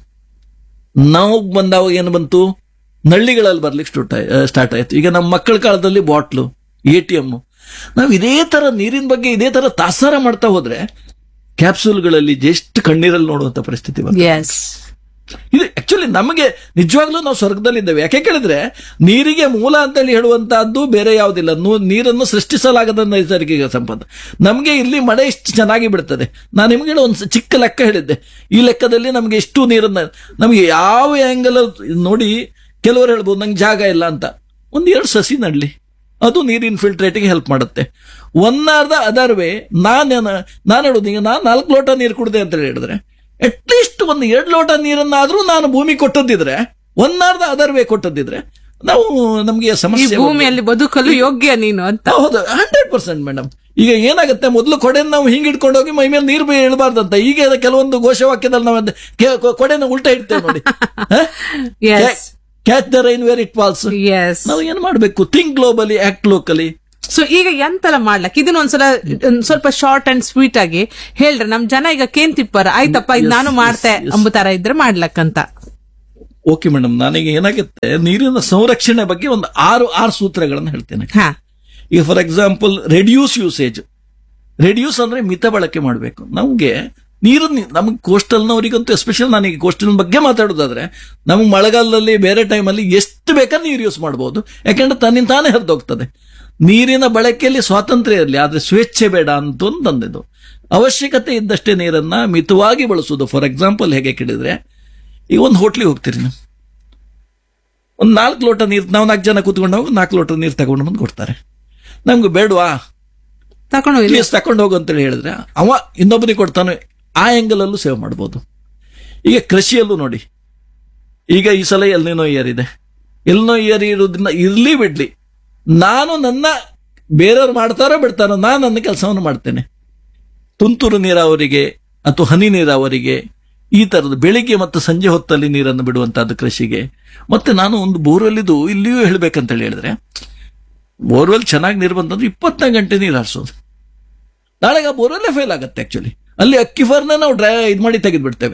ನಾವು ಬಂದಾವಾಗ ಏನು ಬಂತು ನಳ್ಳಿಗಳಲ್ಲಿ ಬರ್ಲಿಕ್ಕೆ ಸ್ಟಾರ್ಟ್ ಸ್ಟಾರ್ಟ್ ಆಯ್ತು ಈಗ ನಮ್ಮ ಮಕ್ಕಳ ಕಾಲದಲ್ಲಿ ಬಾಟ್ಲು ಎ ಟಿ ಎಮ್ ನಾವು ಇದೇ ತರ ನೀರಿನ ಬಗ್ಗೆ ಇದೇ ತರ ತಾಸಾರ ಮಾಡ್ತಾ ಹೋದ್ರೆ ಕ್ಯಾಪ್ಸೂಲ್ಗಳಲ್ಲಿ ಜಸ್ಟ್ ಕಣ್ಣೀರಲ್ಲಿ ನೋಡುವಂತ ಪರಿಸ್ಥಿತಿ ಬರ್ತದೆ ಎಸ್ ಇದು ಆಕ್ಚುಲಿ ನಮಗೆ ನಿಜವಾಗ್ಲೂ ನಾವು ಸ್ವರ್ಗದಲ್ಲಿದ್ದೇವೆ ಯಾಕೆ ಕೇಳಿದ್ರೆ ನೀರಿಗೆ ಮೂಲ ಅಂತೇಳಿ ಹೇಳುವಂತಹದ್ದು ಬೇರೆ ಯಾವುದಿಲ್ಲ ನೂ- ನೀರನ್ನು ಸೃಷ್ಟಿಸಲಾಗದ ನೈಸರ್ಗಿಕ ಸಂಪತ್ತು ನಮಗೆ ಇಲ್ಲಿ ಮಳೆ ಇಷ್ಟು ಚೆನ್ನಾಗಿ ಬಿಡ್ತದೆ ನಾನು ನಿಮಗೆ ಒಂದು ಚಿಕ್ಕ ಲೆಕ್ಕ ಹೇಳಿದ್ದೆ ಈ ಲೆಕ್ಕದಲ್ಲಿ ನಮಗೆ ಎಷ್ಟು ನೀರನ್ನ ನಮಗೆ ಯಾವ ಆಂಗಲ್ ನೋಡಿ ಕೆಲವರು ಹೇಳ್ಬೋದು ನಂಗೆ ಜಾಗ ಇಲ್ಲ ಅಂತ ಒಂದ್ ಎರಡು ಸಸಿ ನಡ್ಲಿ ಅದು ನೀರಿನ ಫಿಲ್ಟ್ರೇಟಿಗೆ ಹೆಲ್ಪ್ ಮಾಡುತ್ತೆ one or the other way ನಾನು ನಾನು ಹೇಳುದು ಈಗ ನಾನು ನಾಲ್ಕು ಲೋಟ ನೀರು ಕುಡ್ದೆ ಅಂತ ಹೇಳಿದ್ರೆ ಅಟ್ ಲೀಸ್ಟ್ ಒಂದು ಎರಡು ಲೋಟ ನೀರನ್ನಾದ್ರೂ ನಾನು ಭೂಮಿ ಕೊಟ್ಟದ್ದಿದ್ರೆ one or the other way ಕೊಟ್ಟದ್ದಿದ್ರೆ ನಾವು ನಮಗೆ ಈ ಸಮಸ್ಯೆ ಭೂಮಿಯಲ್ಲಿ ಬದುಕಲು ಯೋಗ್ಯ ನೀನು ಅಂತ ಹೌದು ಹಂಡ್ರೆಡ್ ಪರ್ಸೆಂಟ್ ಮೇಡಮ್ ಈಗ ಏನಾಗುತ್ತೆ ಮೊದಲು ಕೊಡೆನ ನಾವು ಹಿಂಗ್ ಇಟ್ಕೊಂಡು ಹೋಗಿ ಮೈ ಮೇಲೆ ನೀರು ಇಳಬಾರ್ದಂತ ಈಗ ಅದು ಕೆಲವೊಂದು ಘೋಷವಾಕ್ಯದಲ್ಲಿ ನಾವು ಅದು ಕೆ- ಕೊ- ಕೊಡೆನ ಉಲ್ಟಾ ಇಡ್ತೇವೆ ನೋಡಿ yes catch the rain where it falls yes ನಾವು ಏನ್ ಮಾಡ್ಬೇಕು think globally act locally so ಈಗ ಎಂತೆಲ್ಲ ಮಾಡ್ಲಕ್ ಇದನ್ನ ಒಂದ್ಸಲ ಒಂದ್ ಸ್ವಲ್ಪ ಶಾರ್ಟ್ ಅಂಡ್ ಸ್ವೀಟ್ ಆಗಿ ಹೇಳ್ರಿ ನಮ್ ಜನ ಈಗ ಕೇನ್ ತಿಪ್ಪರ ಆಯ್ತಪ್ಪ ಇದ್ ನಾನು ಮಾಡ್ತೆ ಅಂಬ ತರ ಇದ್ರೆ ಮಾಡ್ಲಕ್ಕಂತ ಓಕೆ ಮೇಡಮ್ ನನಗೆ ಏನಾಗುತ್ತೆ ನೀರಿನ ಸಂರಕ್ಷಣೆ ಬಗ್ಗೆ ಒಂದು ಆರು ಆರು ಸೂತ್ರಗಳನ್ನು ಹೇಳ್ತೇನೆ ಹಾ ಈಗ for example reduce usage reduce ಅಂದ್ರೆ ಮಿತ ಬಳಕೆ ಮಾಡಬೇಕು ನಮ್ಗೆ ನೀರನ್ನ ನಮಗೆ ಕೋಸ್ಟಲ್ನವರಿಗಂತೂ ಎಸ್ಪೆಷಲ್ ನನಗೆ ಕೋಸ್ಟಲ್ ಬಗ್ಗೆ ಮಾತಾಡೋದಾದ್ರೆ ನಮಗೆ ಮಳೆಗಾಲದಲ್ಲಿ ಬೇರೆ ಟೈಮಲ್ಲಿ ಎಷ್ಟು ಬೇಕಾದ್ರೆ ನೀರು ಯೂಸ್ ಮಾಡಬಹುದು ಯಾಕಂದ್ರೆ ತನ್ನಿಂದ ತಾನೇ ಹರಿದೋಗ್ತದೆ ನೀರಿನ ಬಳಕೆಯಲ್ಲಿ ಸ್ವಾತಂತ್ರ್ಯ ಇರಲಿ ಆದ್ರೆ ಸ್ವೇಚ್ಛೆ ಬೇಡ ಅಂತ ಒಂದು ತಂದಿದ್ದು ಅವಶ್ಯಕತೆ ಇದ್ದಷ್ಟೇ ನೀರನ್ನ ಮಿತವಾಗಿ ಬಳಸುವುದು ಫಾರ್ ಎಕ್ಸಾಂಪಲ್ ಹೇಗೆ ಕೇಳಿದ್ರೆ ಈಗ ಒಂದು ಹೋಟ್ಲಿಗೆ ಹೋಗ್ತೀರಿ ನೀವು ಒಂದು ನಾಲ್ಕು ಲೋಟ ನೀರು ನಾವು ನಾಲ್ಕು ಜನ ಕೂತ್ಕೊಂಡು ಹೋಗಿ ನಾಲ್ಕು ಲೋಟ ನೀರು ತಗೊಂಡು ಬಂದು ಕೊಡ್ತಾರೆ ನಮ್ಗೆ ಬೇಡವಾ ತಕೊಂಡು ಇಲ್ಲ ಪ್ಲೀಸ್ ತಕೊಂಡು ಹೋಗು ಅಂತೇಳಿ ಹೇಳಿದ್ರೆ ಅವ ಇನ್ನೊಬ್ಬನಿಗೆ ಕೊಡ್ತಾನೆ ಆ ಆಂಗಲ್ ಅಲ್ಲೂ ಸೇವ್ ಮಾಡ್ಬೋದು ಈಗ ಕೃಷಿಯಲ್ಲೂ ನೋಡಿ ಈಗ ಈ ಸಲ ಎಲ್ನಿನೋ ಇಯರ್ ಇದೆ ಎಲ್ನೋ ಇಯರ್ ಇರೋದ್ರಿಂದ ಇರ್ಲಿ ಬಿಡ್ಲಿ ನಾನು ನನ್ನ ಬೇರೆಯವ್ರು ಮಾಡ್ತಾರೋ ಬಿಡ್ತಾರೋ ನಾನು ನನ್ನ ಕೆಲಸವನ್ನು ಮಾಡ್ತೇನೆ ತುಂತುರು ನೀರಾವರಿಗೆ ಅಥವಾ ಹನಿ ನೀರಾವರಿಗೆ ಈ ತರದ ಬೆಳಿಗ್ಗೆ ಮತ್ತು ಸಂಜೆ ಹೊತ್ತಲ್ಲಿ ನೀರನ್ನು ಬಿಡುವಂತಹದ್ದು ಕೃಷಿಗೆ ಮತ್ತೆ ನಾನು ಒಂದು ಬೋರ್ವೆಲ್ಲಿದು ಇಲ್ಲಿಯೂ ಹೇಳ್ಬೇಕಂತ ಹೇಳಿದ್ರೆ ಬೋರ್ವೆಲ್ ಚೆನ್ನಾಗಿ ನೀರು ಬಂತಂದ್ರೆ ಇಪ್ಪತ್ನಾಲ್ಕು ಗಂಟೆ ನೀರು ಹರಿಸೋದು ನಾಳೆಗೆ ಆ ಬೋರ್ವೆಲ್ಲೇ ಫೇಲ್ ಆಗುತ್ತೆ ಆಕ್ಚುಲಿ ಅಲ್ಲಿ ಅಕ್ಕಿ ಫರ್ನ ನಾವು ಡ್ರೈ ಇದು ಮಾಡಿ ತೆಗೆದು ಬಿಡ್ತೇವೆ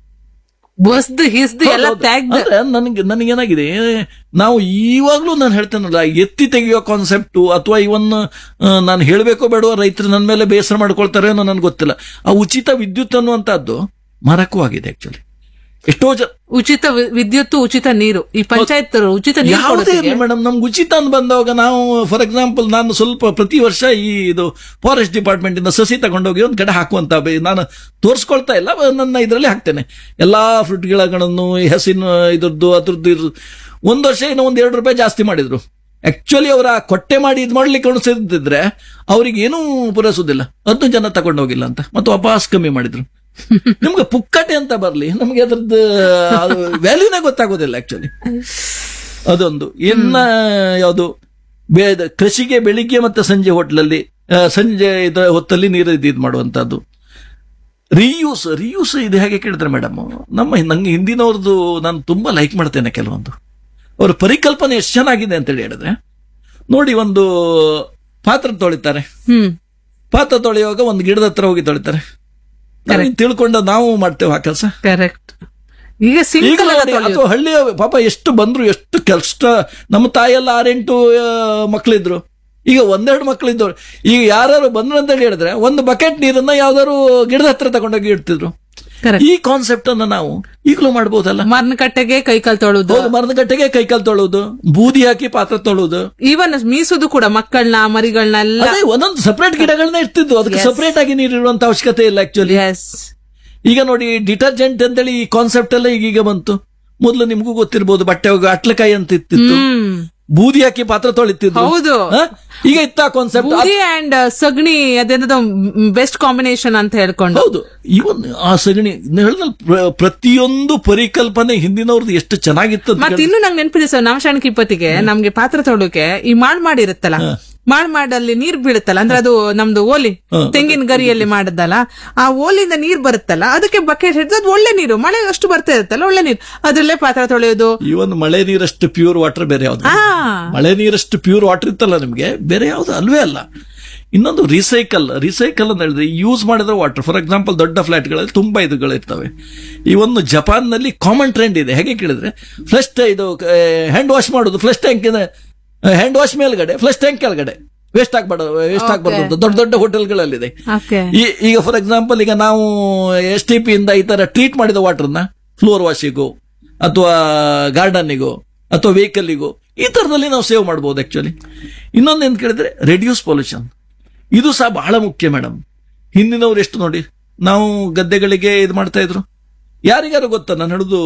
ಬಸ್ದು ಹಿಸ್ದು ಎಲ್ಲ ತೆಗ್ದು ಅಂದ್ರೆ ನನಗೆ ನನಗೇನಾಗಿದೆ ನಾವು ಇವಾಗ್ಲೂ ನಾನು ಹೇಳ್ತೇನಲ್ಲ ಎತ್ತಿ ತೆಗೆಯೋ ಕಾನ್ಸೆಪ್ಟು ಅಥವಾ ಇವನ್ ನಾನು ಹೇಳಬೇಕೋ ಬೇಡವೋ ರೈತರು ನನ್ನ ಮೇಲೆ ಬೇಸರ ಮಾಡ್ಕೊಳ್ತಾರೆ ಅನ್ನೋ ನನ್ಗೆ ಗೊತ್ತಿಲ್ಲ ಆ ಉಚಿತ ವಿದ್ಯುತ್ ಅನ್ನುವಂತಹದ್ದು ಮಾರಕೂ ಆಗಿದೆ ಆಕ್ಚುಲಿ ಎಷ್ಟೋ ಜನ ಉಚಿತ ವಿ- ವಿದ್ಯುತ್ ಉಚಿತ ನೀರು ಈ ಪಂಚಾಯತ್ ಉಚಿತ ನೀರು ಯಾವುದೇ ಕೊಡೋದಿಗೆ ಇರಲಿ ಮೇಡಮ್ ನಮ್ಗೆ ಉಚಿತ ಅಂತ ಬಂದಾಗ ನಾವು ಫಾರ್ ಎಕ್ಸಾಂಪಲ್ ನಾನು ಸ್ವಲ್ಪ ಪ್ರತಿ ವರ್ಷ ಈ ಇದು ಫಾರೆಸ್ಟ್ ಡಿಪಾರ್ಟ್ಮೆಂಟ್ ಇಂದ ಸಸಿ ತಗೊಂಡೋಗಿ ಒಂದು ಕಡೆ ಹಾಕುವಂತ ಬೆ- ನಾನು ತೋರಿಸ್ಕೊಳ್ತಾ ಇಲ್ಲ ಬ- ನನ್ನ ಇದರಲ್ಲಿ ಹಾಕ್ತೇನೆ ಎಲ್ಲಾ ಫ್ರೂಟ್ ಗಿಡಗಳನ್ನು ಈ ಹಸಿನ ಇದ್ರದ್ದು ಅದ್ರದ್ದು ಇದ್ರ ಒಂದು ವರ್ಷ ಏನೋ ಒಂದ್ ಎರಡು ರೂಪಾಯಿ ಜಾಸ್ತಿ ಮಾಡಿದ್ರು ಆಕ್ಚುಲಿ ಅವರ ಕೊಟ್ಟೆ ಮಾಡಿ ಇದು ಮಾಡ್ಲಿಕ್ಕೆ ಅನಿಸಿದ್ರೆ ಅವ್ರಿಗೆ ಏನೂ ಪೂರೈಸೋದಿಲ್ಲ ಹತ್ತು ಜನ ತಗೊಂಡೋಗಿಲ್ಲ ಅಂತ ಮತ್ತು ವಾಪಸ್ ಕಮ್ಮಿ ಮಾಡಿದ್ರು ನಿಮ್ಗೆ ಪುಕ್ಕಟೆ ಅಂತ ಬರ್ಲಿ ನಮ್ಗೆ ಅದ್ರದ್ದು ವ್ಯಾಲ್ಯೂನೇ ಗೊತ್ತಾಗೋದಿಲ್ಲ ಆಕ್ಚುಲಿ ಅದೊಂದು ಇನ್ನ ಯಾವುದು ಬೇ- ಕೃಷಿಗೆ ಬೆಳಿಗ್ಗೆ ಮತ್ತೆ ಸಂಜೆ ಹೋಟ್ಲಲ್ಲಿ ಆ, ಸಂಜೆ ಇದ ಹೊತ್ತಲ್ಲಿ ನೀರು ಇದು ಮಾಡುವಂತದ್ದು ರೀಯೂಸ್ ರೀಯೂಸ್ ಇದು ಹೇಗೆ ಕೇಳಿದ್ರೆ ಮೇಡಮ್ ನಮ್ಮ ನಂಗೆ ಹಿಂದಿನವ್ರದ್ದು ನಾನು ತುಂಬಾ ಲೈಕ್ ಮಾಡ್ತೇನೆ ಕೆಲವೊಂದು ಅವ್ರ ಪರಿಕಲ್ಪನೆ ಎಷ್ಟು ಚೆನ್ನಾಗಿದೆ ಅಂತ ಹೇಳಿ ಹೇಳಿದ್ರೆ ನೋಡಿ ಒಂದು ಪಾತ್ರ ತೊಳಿತಾರೆ ಹ್ಮ್ ಪಾತ್ರ ತೊಳೆಯುವಾಗ ಒಂದು ಗಿಡದ ಹತ್ರ ಹೋಗಿ ತೊಳಿತಾರೆ ನನಗೆ ತಿಳ್ಕೊಂಡ ನಾವು ಮಾಡ್ತೇವೆ ಆ ಕೆಲಸ ಕರೆಕ್ಟ್ ಈಗ ಈಗ ಸಿಂಗಲ್ ನೋಡಿ, ಅಥವಾ ಹಳ್ಳಿಯ ಪಾಪ ಎಷ್ಟು ಬಂದ್ರು ಎಷ್ಟು ಕಷ್ಟ ನಮ್ಮ ತಾಯೆಲ್ಲ ಆರೆಂಟು ಆ, ಮಕ್ಳಿದ್ರು ಈಗ ಒಂದೆರಡು ಮಕ್ಳಿದ್ದವ್ರು ಈಗ ಯಾರು ಬಂದ್ರು ಅಂತ ಹೇಳಿದ್ರೆ ಒಂದು ಬಕೆಟ್ ನೀರನ್ನ ಯಾವ್ದಾದ್ರು ಗಿಡದ ಹತ್ರ ತಗೊಂಡೋಗಿ ಇಡ್ತಿದ್ರು ಕರೆಕ್ಟ್ ಈ ಕಾನ್ಸೆಪ್ಟ್ ಅನ್ನ ನಾವು ಈಗಲೂ ಮಾಡ್ಬೋದಲ್ಲ ಮರ್ನ ಕಟ್ಟೆಗೆ ಕೈಕಾಲ್ ತೊಳುದು ಹೌದು ಮರದ ಗಟ್ಟೆಗೆ ಕೈಕಾಲು ತೊಳೋದು ಬೂದಿ ಹಾಕಿ ಪಾತ್ರ ತೊಳೋದು ಈವನ್ ಮೀಸುದು ಕೂಡ ಮಕ್ಕಳನ್ನ ಮರಿಗಳನ್ನೆಲ್ಲ ಅದೇ ಒಂದೊಂದು ಸಪರೇಟ್ ಗಿಡಗಳನ್ನ ಇರ್ತಿದ್ವು ಅದಕ್ಕೆ ಸಪರೇಟ್ ಆಗಿ ನೀರು ಇರುವಂತ ಅವಶ್ಯಕತೆ ಇಲ್ಲ ಆಕ್ಚುಲಿ ಎಸ್ ಈಗ ನೋಡಿ ಡಿಟರ್ಜೆಂಟ್ ಅಂತೇಳಿ ಈ ಕಾನ್ಸೆಪ್ಟ್ ಎಲ್ಲ ಈಗೀಗ ಬಂತು ಮೊದಲು ನಿಮ್ಗೂ ಗೊತ್ತಿರ್ಬೋದು ಬಟ್ಟೆ ಹೋಗಿ ಅಟ್ಲಕಾಯಿ ಅಂತ ಇತ್ತಿತ್ತು ಹ್ಮ್ ಬೂದಿ ಹಾಕಿ ಪಾತ್ರ ತೊಳಿತಿದ್ರು ಹೌದು ಹ? ಈಗ ಇತ್ತ ಕಾನ್ಸೆಪ್ಟ್ ಬೂದಿ ಅಂಡ್ ಸಗಣಿ ಅದೇನದು ಬೆಸ್ಟ್ ಕಾಂಬಿನೇಷನ್ ಅಂತ ಹೇಳ್ಕೊಂಡು ಹೌದು ಇವನ್ ಆ ಸಗಣಿ ಹೇಳಿದ್ನಲ್ಲ, ಪ್ರ- ಪ್ರತಿಯೊಂದು ಪರಿಕಲ್ಪನೆ ಹಿಂದಿನವ್ರದ್ದು ಎಷ್ಟು ಚೆನ್ನಾಗಿತ್ತು ಅಂತ ಮತ್ತೆ ಇನ್ನು ನಂಗೆ ನೆನಪಿದೆ ಸರ್ ನವಶಾಣಕ್ ಇಪ್ಪತ್ತಿಗೆ ನಮ್ಗೆ ಪಾತ್ರ ತೊಳೋಕೆ ಈ ಮಾಡ್ ಮಾಡಿರುತ್ತಲ್ಲ ಮಾಡ್ ಮಾಡಲ್ಲಿ ನೀರ್ ಬೀಳುತ್ತಲ್ಲ ಅಂದ್ರೆ ಅದು ನಮ್ದು ಓಲಿ ತೆಂಗಿನ ಗರಿಯಲ್ಲಿ ಮಾಡದಲ್ಲ ಆ ಓಲಿಂದ ನೀರ್ ಬರುತ್ತಲ್ಲ ಅದಕ್ಕೆ ಬಕೆಟ್ ಹಿಡಿದು ಅದು ಒಳ್ಳೆ ನೀರು ಮಳೆ ಅಷ್ಟು ಬರ್ತಾ ಇರುತ್ತಲ್ಲ ಒಳ್ಳೆ ನೀರು ಅದ್ರಲ್ಲೇ ಪಾತ್ರ ತೊಳೆಯೋದು ಇವನ್ ಮಳೆ ನೀರಷ್ಟು ಪ್ಯೂರ್ ವಾಟರ್ ಬೇರೆ ಯಾವ್ದು ಆ ಮಳೆ ನೀರಷ್ಟು ಪ್ಯೂರ್ ವಾಟರ್ ಇತ್ತಲ್ಲ ನಿಮ್ಗೆ ಬೇರೆ ಯಾವ್ದು ಅಲ್ವೇ ಅಲ್ಲ ಇನ್ನೊಂದು ರಿಸೈಕಲ್ ರಿಸೈಕಲ್ ಅಂತ ಹೇಳಿದ್ರೆ ಯೂಸ್ ಮಾಡಿದ ವಾಟರ್ ಫಾರ್ ಎಕ್ಸಾಂಪಲ್ ದೊಡ್ಡ ಫ್ಲಾಟ್ಗಳಲ್ಲಿ ತುಂಬಾ ಇದುಗಳು ಇರ್ತವೆ ಈ ಒಂದು ಜಪಾನ್ ನಲ್ಲಿ ಕಾಮನ್ ಟ್ರೆಂಡ್ ಇದೆ ಹೇಗೆ ಕೇಳಿದ್ರೆ ಫ್ಲಶ್ ಇದು ಹ್ಯಾಂಡ್ ವಾಶ್ ಮಾಡೋದು ಫ್ಲಶ್ ಟ್ಯಾಂಕ್ ಹ್ಯಾಂಡ್ ವಾಶ್ ಮೇಲ್ಗಡೆ ಫ್ಲಶ್ ಟ್ಯಾಂಕ್ ಕೆಳಗಡೆ ವೇಸ್ಟ್ ಆಗ್ಬಾರ್ದು ವೇಸ್ಟ್ ಆಗ್ಬಾರ್ದು ಅಂತ ದೊಡ್ಡ ದೊಡ್ಡ ಹೋಟೆಲ್ಗಳಲ್ಲಿದೆ ಓಕೆ ಈ- ಈಗ ಫಾರ್ ಎಕ್ಸಾಂಪಲ್ ಈಗ ನಾವು ಎಸ್ ಟಿ ಪಿ ಇಂದ ಈ ತರ ಟ್ರೀಟ್ ಮಾಡಿದ ವಾಟರ್ನ ಫ್ಲೋರ್ ವಾಶಿಗೂ ಅಥವಾ ಗಾರ್ಡನ್ನಿಗೂ ಅಥವಾ ವೆಹಿಕಲ್ಗೂ ಈ ತರದಲ್ಲಿ ನಾವು ಸೇವ್ ಮಾಡಬಹುದು ಆಕ್ಚುಲಿ ಇನ್ನೊಂದು ಏನ್ ಕೇಳಿದ್ರೆ ರೆಡ್ಯೂಸ್ ಪೊಲ್ಯೂಷನ್ ಇದು ಸಹ ಬಹಳ ಮುಖ್ಯ ಮೇಡಮ್ ಹಿಂದಿನವ್ರು ಎಷ್ಟು ನೋಡಿ ನಾವು ಗದ್ದೆಗಳಿಗೆ ಇದು ಮಾಡ್ತಾ ಇದ್ರು ಯಾರಿಗಾರು ಗೊತ್ತಾ ನಾನು ಹಿಡಿದು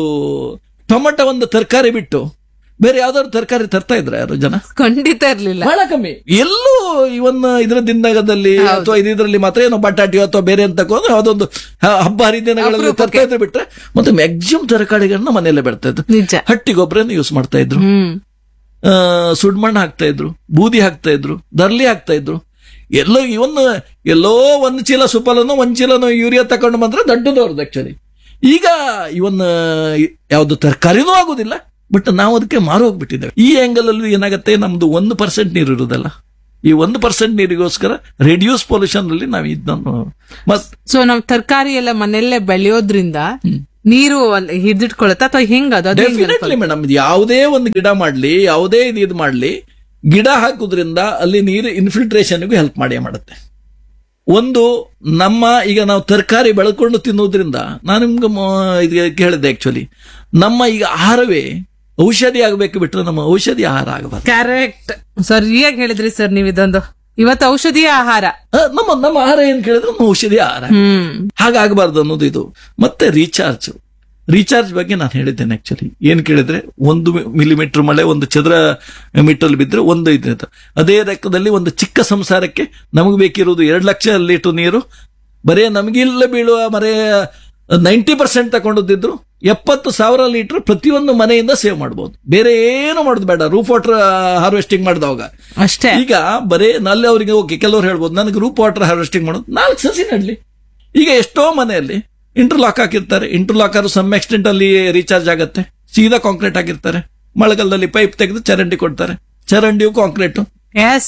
ಟೊಮೆಟೊ ಒಂದು ತರಕಾರಿ ಬಿಟ್ಟು ಬೇರೆ ಯಾವ್ದಾದ್ರು ತರಕಾರಿ ತರ್ತಾ ಇದ್ರ ಯಾರು ಜನ ಖಂಡಿತ ಇರ್ಲಿಲ್ಲ ಬಹಳ ಕಮ್ಮಿ ಎಲ್ಲೂ ಇವನ್ ಇದ್ರ ದಿನದಲ್ಲಿ ಅಥವಾ ಇದರಲ್ಲಿ ಮಾತ್ರ ಏನೋ ಬಟಾಟಿಯೋ ಅಥವಾ ಬೇರೆ ಅಂತ ತಗೊಂಡು ಯಾವುದೊಂದು ಹ- ಹಬ್ಬ ಹರಿದಿನಗಳಲ್ಲಿ ತರ್ತಾ ಇದ್ರೆ ಬಿಟ್ರೆ ಮತ್ತೆ ಮ್ಯಾಕ್ಸಿಮಮ್ ತರಕಾರಿಗಳನ್ನ ಮನೆಯಲ್ಲೇ ಬೆಳ್ತಾ ಇದ್ರು ನಿಜ ಹಟ್ಟಿ ಗೊಬ್ಬರನ ಯೂಸ್ ಮಾಡ್ತಾ ಇದ್ರು ಹ್ಮ್ ಆ, ಸುಡ್ಮಣ್ಣು ಹಾಕ್ತಾ ಇದ್ರು ಬೂದಿ ಹಾಕ್ತಾ ಇದ್ರು ದರ್ಲಿ ಹಾಕ್ತಾ ಇದ್ರು ಎಲ್ಲೋ ಇವನ್ ಎಲ್ಲೋ ಒಂದು ಚೀಲ ಸುಪಲನೋ ಒಂದ್ ಚೀಲನೋ ಯೂರಿಯಾ ತಕೊಂಡು ಬಂದ್ರೆ ದೊಡ್ಡದವ್ರದ್ದು ಆಕ್ಚುಲಿ ಈಗ ಇವನ್ ಯಾವ್ದು ತರಕಾರಿನೂ ಆಗುದಿಲ್ಲ ಬಟ್ ನಾವು ಅದಕ್ಕೆ ಮಾರು ಹೋಗ್ಬಿಟ್ಟಿದ್ದೇವೆ ಈ ಆಂಗಲ್ ಅಲ್ಲಿ ಏನಾಗುತ್ತೆ ನಮ್ದು ಒಂದು ಪರ್ಸೆಂಟ್ ನೀರು ಇರುದಲ್ಲ ಈ ಒಂದು ಪರ್ಸೆಂಟ್ ನೀರಿಗೋಸ್ಕರ ರೆಡ್ಯೂಸ್ ಪೊಲ್ಯೂಷನ್ ಅಲ್ಲಿ ನಾವು ಇದನ್ನು ಮತ್ ಸೊ ನಾವ್ ತರಕಾರಿ ಎಲ್ಲ ಮನೆಯಲ್ಲೇ ಬೆಳೆಯೋದ್ರಿಂದ ನೀರು ಅಲ್ಲಿ ಹಿಡಿದಿಟ್ಕೊಳತ್ತ ಅಥವಾ ಹೆಂಗ ಅದು ಅದು ಹೆಂಗ್ ಡೆಫಿನೆಟ್ಲಿ ಮೇಡಮ್ ಯಾವುದೇ ಒಂದು ಗಿಡ ಮಾಡ್ಲಿ ಯಾವುದೇ ಇದು ಇದು ಮಾಡ್ಲಿ ಗಿಡ ಹಾಕುದ್ರಿಂದ ಅಲ್ಲಿ ನೀರು ಇನ್ಫಿಲ್ಟ್ರೇಷನ್ಗೂ ಹೆಲ್ಪ್ ಮಾಡೇ ಮಾಡುತ್ತೆ ಒಂದು ನಮ್ಮ ಈಗ ನಾವು ತರಕಾರಿ ಬೆಳ್ಕೊಂಡು ತಿನ್ನೋದ್ರಿಂದ ನಾನು ನಿಮ್ಗೆ ಮ- ಇದು ಕೇಳಿದೆ ಆಕ್ಚುಲಿ ನಮ್ಮ ಈಗ ಆಹಾರವೇ ಔಷಧಿ ಆಗಬೇಕು ಬಿಟ್ರೆ ನಮ್ಮ ಔಷಧಿ ಆಹಾರ ಆಗಬಾರ್ದು ಕರೆಕ್ಟ್ ಸರಿಯಾಗಿ ಹೇಳಿದ್ರಿ ಸರ್ ನೀವು ಇದೊಂದು ಇವತ್ತು ಔಷಧಿಯ ಆಹಾರ ಆ, ನಮ್ಮ ನಮ್ಮ ಆಹಾರ ಏನ್ ಕೇಳಿದ್ರೆ ನಮ್ಮ ಔಷಧಿ ಆಹಾರ ಹ್ಮ್ ಹಾಗಾಗಬಾರ್ದು ಅನ್ನೋದು ಇದು ಮತ್ತೆ ರೀಚಾರ್ಜ್ ರೀಚಾರ್ಜ್ ಬಗ್ಗೆ ನಾನು ಹೇಳಿದ್ದೇನೆ ಆಕ್ಚುಲಿ ಏನ್ ಕೇಳಿದ್ರೆ ಒಂದು ಮಿಲಿಮೀಟರ್ ಮಳೆ ಒಂದು ಚದರ ಮೀಟರ್ ಬಿದ್ರೆ ಒಂದು ಇದು ಅದೇ ಲೆಕ್ಕದಲ್ಲಿ ಒಂದು ಚಿಕ್ಕ ಸಂಸಾರಕ್ಕೆ ನಮಗೆ ಬೇಕಿರುವುದು ಎರಡು ಲಕ್ಷ ಲೀಟರ್ ನೀರು ಬರೇ ನಮಗಿಲ್ಲ ಬೀಳುವ ಮರೆ ನೈಂಟಿ ಪರ್ಸೆಂಟ್ ತಗೊಂಡಿದ್ರು ಎಪ್ಪತ್ತು ಸಾವಿರ ಲೀಟರ್ ಪ್ರತಿಯೊಂದು ಮನೆಯಿಂದ ಸೇವ್ ಮಾಡಬಹುದು ಬೇರೆ ಏನು ಮಾಡೋದು ಬೇಡ ರೂಫ್ ವಾಟರ್ ಹಾರ್ವೆಸ್ಟಿಂಗ್ ಮಾಡಿದವಾಗ ಅಷ್ಟೇ ಈಗ ಬರೇ ನಲ್ಲಿ ಅವರಿಗೆ ಓಕೆ ಕೆಲವರು ಹೇಳ್ಬೋದು ನನಗೆ ರೂಪ್ ವಾಟರ್ ಹಾರ್ವೆಸ್ಟಿಂಗ್ ಮಾಡೋದು ನಾಲ್ಕು ಸಸಿ ನಡ್ಲಿ ಈಗ ಎಷ್ಟೋ ಮನೆಯಲ್ಲಿ ಇಂಟರ್ಲಾಕ್ ಹಾಕಿರ್ತಾರೆ ಇಂಟರ್ಲಾಕ್ ಆದ್ರೂ ಸಮ್ ಎಕ್ಸ್ಟೆಂಟ್ ಅಲ್ಲಿ ರೀಚಾರ್ಜ್ ಆಗತ್ತೆ ಸೀದಾ ಕಾಂಕ್ರೀಟ್ ಹಾಕಿರ್ತಾರೆ ಮಳೆಗಾಲದಲ್ಲಿ ಪೈಪ್ ತೆಗೆದು ಚರಂಡಿ ಕೊಡ್ತಾರೆ ಚರಂಡಿಯು ಕಾಂಕ್ರೀಟ್ ಎಸ್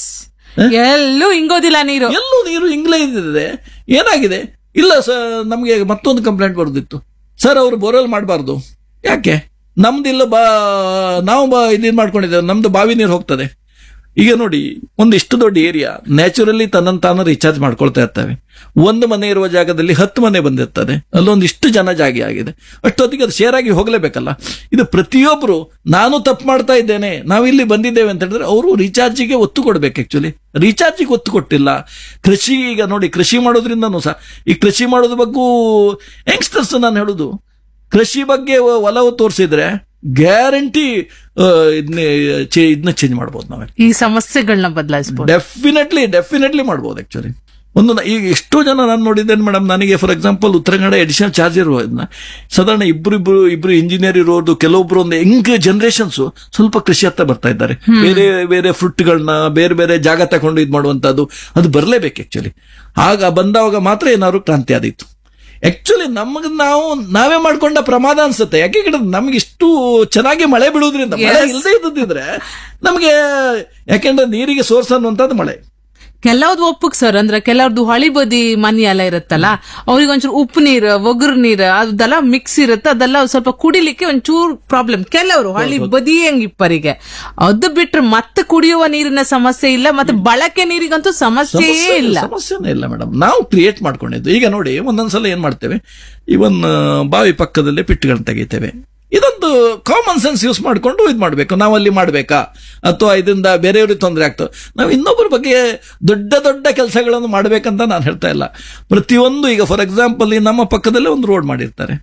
ಎಲ್ಲೂ ಹಿಂಗೋದಿಲ್ಲ ನೀರು ಎಲ್ಲೂ ನೀರು ಇಂಗ್ಲೇ ಇದ್ದಿದೆ ಏನಾಗಿದೆ ಇಲ್ಲ ಸರ್ ನಮಗೆ ಮತ್ತೊಂದು ಕಂಪ್ಲೇಂಟ್ ಬರೋದಿತ್ತು ಸರ್ ಅವರು ಬೋರ್ವೆಲ್ ಮಾಡಬಾರ್ದು ಯಾಕೆ ನಮ್ದಿಲ್ಲ ಬಾ ನಾವು ಬಾ ಇದೇನ್ ಮಾಡ್ಕೊಂಡಿದ್ದೇವೆ ನಮ್ದು ಬಾವಿ ನೀರು ಹೋಗ್ತದೆ ಈಗ ನೋಡಿ ಒಂದು ಇಷ್ಟು ದೊಡ್ಡ ಏರಿಯಾ ನ್ಯಾಚುರಲಿ ತನ್ನನ್ನು ತಾನು ರೀಚಾರ್ಜ್ ಮಾಡ್ಕೊಳ್ತಾ ಇರ್ತವೆ ಒಂದು ಮನೆ ಇರುವ ಜಾಗದಲ್ಲಿ ಹತ್ತು ಮನೆ ಬಂದಿರ್ತದೆ ಅಲ್ಲೊಂದು ಇಷ್ಟು ಜನ ಜಾಗಿ ಆಗಿದೆ ಅಷ್ಟೊತ್ತಿಗೆ ಅದು ಶೇರ್ ಆಗಿ ಹೋಗ್ಲೇಬೇಕಲ್ಲ ಇದು ಪ್ರತಿಯೊಬ್ರು ನಾನು ತಪ್ಪು ಮಾಡ್ತಾ ಇದ್ದೇನೆ ನಾವು ಇಲ್ಲಿ ಬಂದಿದ್ದೇವೆ ಅಂತ ಹೇಳಿದ್ರೆ ಅವರು ರೀಚಾರ್ಜಿಗೆ ಒತ್ತು ಕೊಡ್ಬೇಕು ಆಕ್ಚುಲಿ ರೀಚಾರ್ಜಿಗೆ ಒತ್ತು ಕೊಟ್ಟಿಲ್ಲ ಕೃಷಿ ಈಗ ನೋಡಿ ಕೃಷಿ ಮಾಡೋದ್ರಿಂದನೂ ಸಹ ಈ ಕೃಷಿ ಮಾಡೋದ್ರ ಬಗ್ಗೂ ಯಂಗ್ಸ್ಟರ್ಸ್ ನಾನು ಹೇಳುದು ಕೃಷಿ ಬಗ್ಗೆ ಒ- ಒಲವು ತೋರಿಸಿದ್ರೆ ಗ್ಯಾರಂಟಿ ಇದನ್ನ ಇದನ್ನ ಚೇಂಜ್ ಮಾಡ್ಬೋದು ನಾವೇ ಈ ಸಮಸ್ಯೆಗಳನ್ನ ಬದಲಾಯಿಸಬಹುದು ಡೆಫಿನೆಟ್ಲಿ ಡೆಫಿನೆಟ್ಲಿ ಮಾಡ್ಬೋದು ಆಕ್ಚುಲಿ ಒಂದು ನ- ಈಗ ಎಷ್ಟೋ ಜನ ನಾನು ನೋಡಿದ್ದೇನೆ ಮೇಡಮ್ ನನಗೆ ಫಾರ್ ಎಕ್ಸಾಂಪಲ್ ಉತ್ತರ ಕನ್ನಡ ಎಡಿಷನಲ್ ಚಾರ್ಜ್ ಇರೋದನ್ನ ಸಾಧಾರಣ ಇಬ್ರು ಇಬ್ರು ಇಬ್ರು ಇಂಜಿನಿಯರ್ ಇರೋದು ಕೆಲವೊಬ್ರು ಒಂದು ಯಂಗ್ ಜನರೇಷನ್ಸ್ ಸ್ವಲ್ಪ ಕೃಷಿ ಹತ್ತ ಬರ್ತಾ ಇದ್ದಾರೆ ಬೇರೆ ಬೇರೆ ಫ್ರೂಟ್ಗಳನ್ನ ಬೇರೆ ಬೇರೆ ಜಾಗ ತಗೊಂಡು ಇದು ಮಾಡುವಂತದ್ದು ಅದು ಬರಲೇಬೇಕು ಆಕ್ಚುಲಿ ಆಗ ಬಂದವಾಗ ಮಾತ್ರ ಏನಾದ್ರು ಕ್ರಾಂತಿ ಆದೀತು ಆಕ್ಚುಲಿ ನಮಗೆ ನಾವು ನಾವೇ ಮಾಡ್ಕೊಂಡ ಪ್ರಮಾದ ಅನ್ಸುತ್ತೆ ಯಾಕೆ ಕೇಳಿದ್ರೆ ನಮ್ಗೆ ಇಷ್ಟು ಚೆನ್ನಾಗಿ ಮಳೆ ಬೀಳುವುದ್ರಿಂದ ಮಳೆ ಇಲ್ಲದೆ ಇದ್ದಿದ್ರೆ ನಮಗೆ ಯಾಕೆಂದ್ರೆ ನೀರಿಗೆ ಸೋರ್ಸ್ ಅನ್ನುವಂಥದ್ದು ಮಳೆ ಕೆಲವ್ದು ಒಪ್ಪಕ್ ಸರ್ ಅಂದ್ರೆ ಕೆಲವ್ರದ್ದು ಹೊಳಿ ಬದಿ ಮನಿ ಎಲ್ಲ ಇರುತ್ತಲ್ಲ ಅವ್ರಿಗೆ ಒಂಚೂರು ಉಪ್ಪು ನೀರು ಒಗರು ನೀರು ಅದೆಲ್ಲ ಮಿಕ್ಸ್ ಇರುತ್ತೆ ಅದೆಲ್ಲ ಸ್ವಲ್ಪ ಕುಡಿಲಿಕ್ಕೆ ಒಂಚೂರು ಪ್ರಾಬ್ಲಮ್ ಕೆಲವರು ಹಳ್ಳಿ ಬದಿ ಹೆಂಗಿಪ್ಪರಿಗೆ ಅದು ಬಿಟ್ರೆ ಮತ್ತೆ ಕುಡಿಯುವ ನೀರಿನ ಸಮಸ್ಯೆ ಇಲ್ಲ ಮತ್ತೆ ಬಳಕೆ ನೀರಿಗಂತೂ ಸಮಸ್ಯೆಯೇ ಇಲ್ಲ ಸಮಸ್ಯೆನೇ ಇಲ್ಲ ಮೇಡಮ್ ನಾವು ಕ್ರಿಯೇಟ್ ಮಾಡ್ಕೊಂಡಿದ್ದು ಈಗ ನೋಡಿ ಒಂದೊಂದ್ಸಲ ಏನ್ ಮಾಡ್ತೇವೆ ಇವನ್ ಬಾವಿ ಪಕ್ಕದಲ್ಲೇ ಪಿಟ್ಟುಗಳನ್ನ ತೆಗಿತೇವೆ ಇದೊಂದು ಕಾಮನ್ ಸೆನ್ಸ್ ಯೂಸ್ ಮಾಡ್ಕೊಂಡು ಇದು ಮಾಡ್ಬೇಕು ನಾವು ಅಲ್ಲಿ ಮಾಡ್ಬೇಕಾ ಅಥವಾ ಇದರಿಂದ ಬೇರೆಯವ್ರಿಗೆ ತೊಂದರೆ ಆಗ್ತದೆ ನಾವು ಇನ್ನೊಬ್ಬರ ಬಗ್ಗೆ ದೊಡ್ಡ ದೊಡ್ಡ ಕೆಲಸಗಳನ್ನು ಮಾಡ್ಬೇಕಂತ ನಾನು ಹೇಳ್ತಾ ಇಲ್ಲ ಪ್ರತಿಯೊಂದು ಈಗ ಫಾರ್ ಎಕ್ಸಾಂಪಲ್ ನಮ್ಮ ಪಕ್ಕದಲ್ಲೇ ಒಂದು ರೋಡ್ ಮಾಡಿರ್ತಾರೆ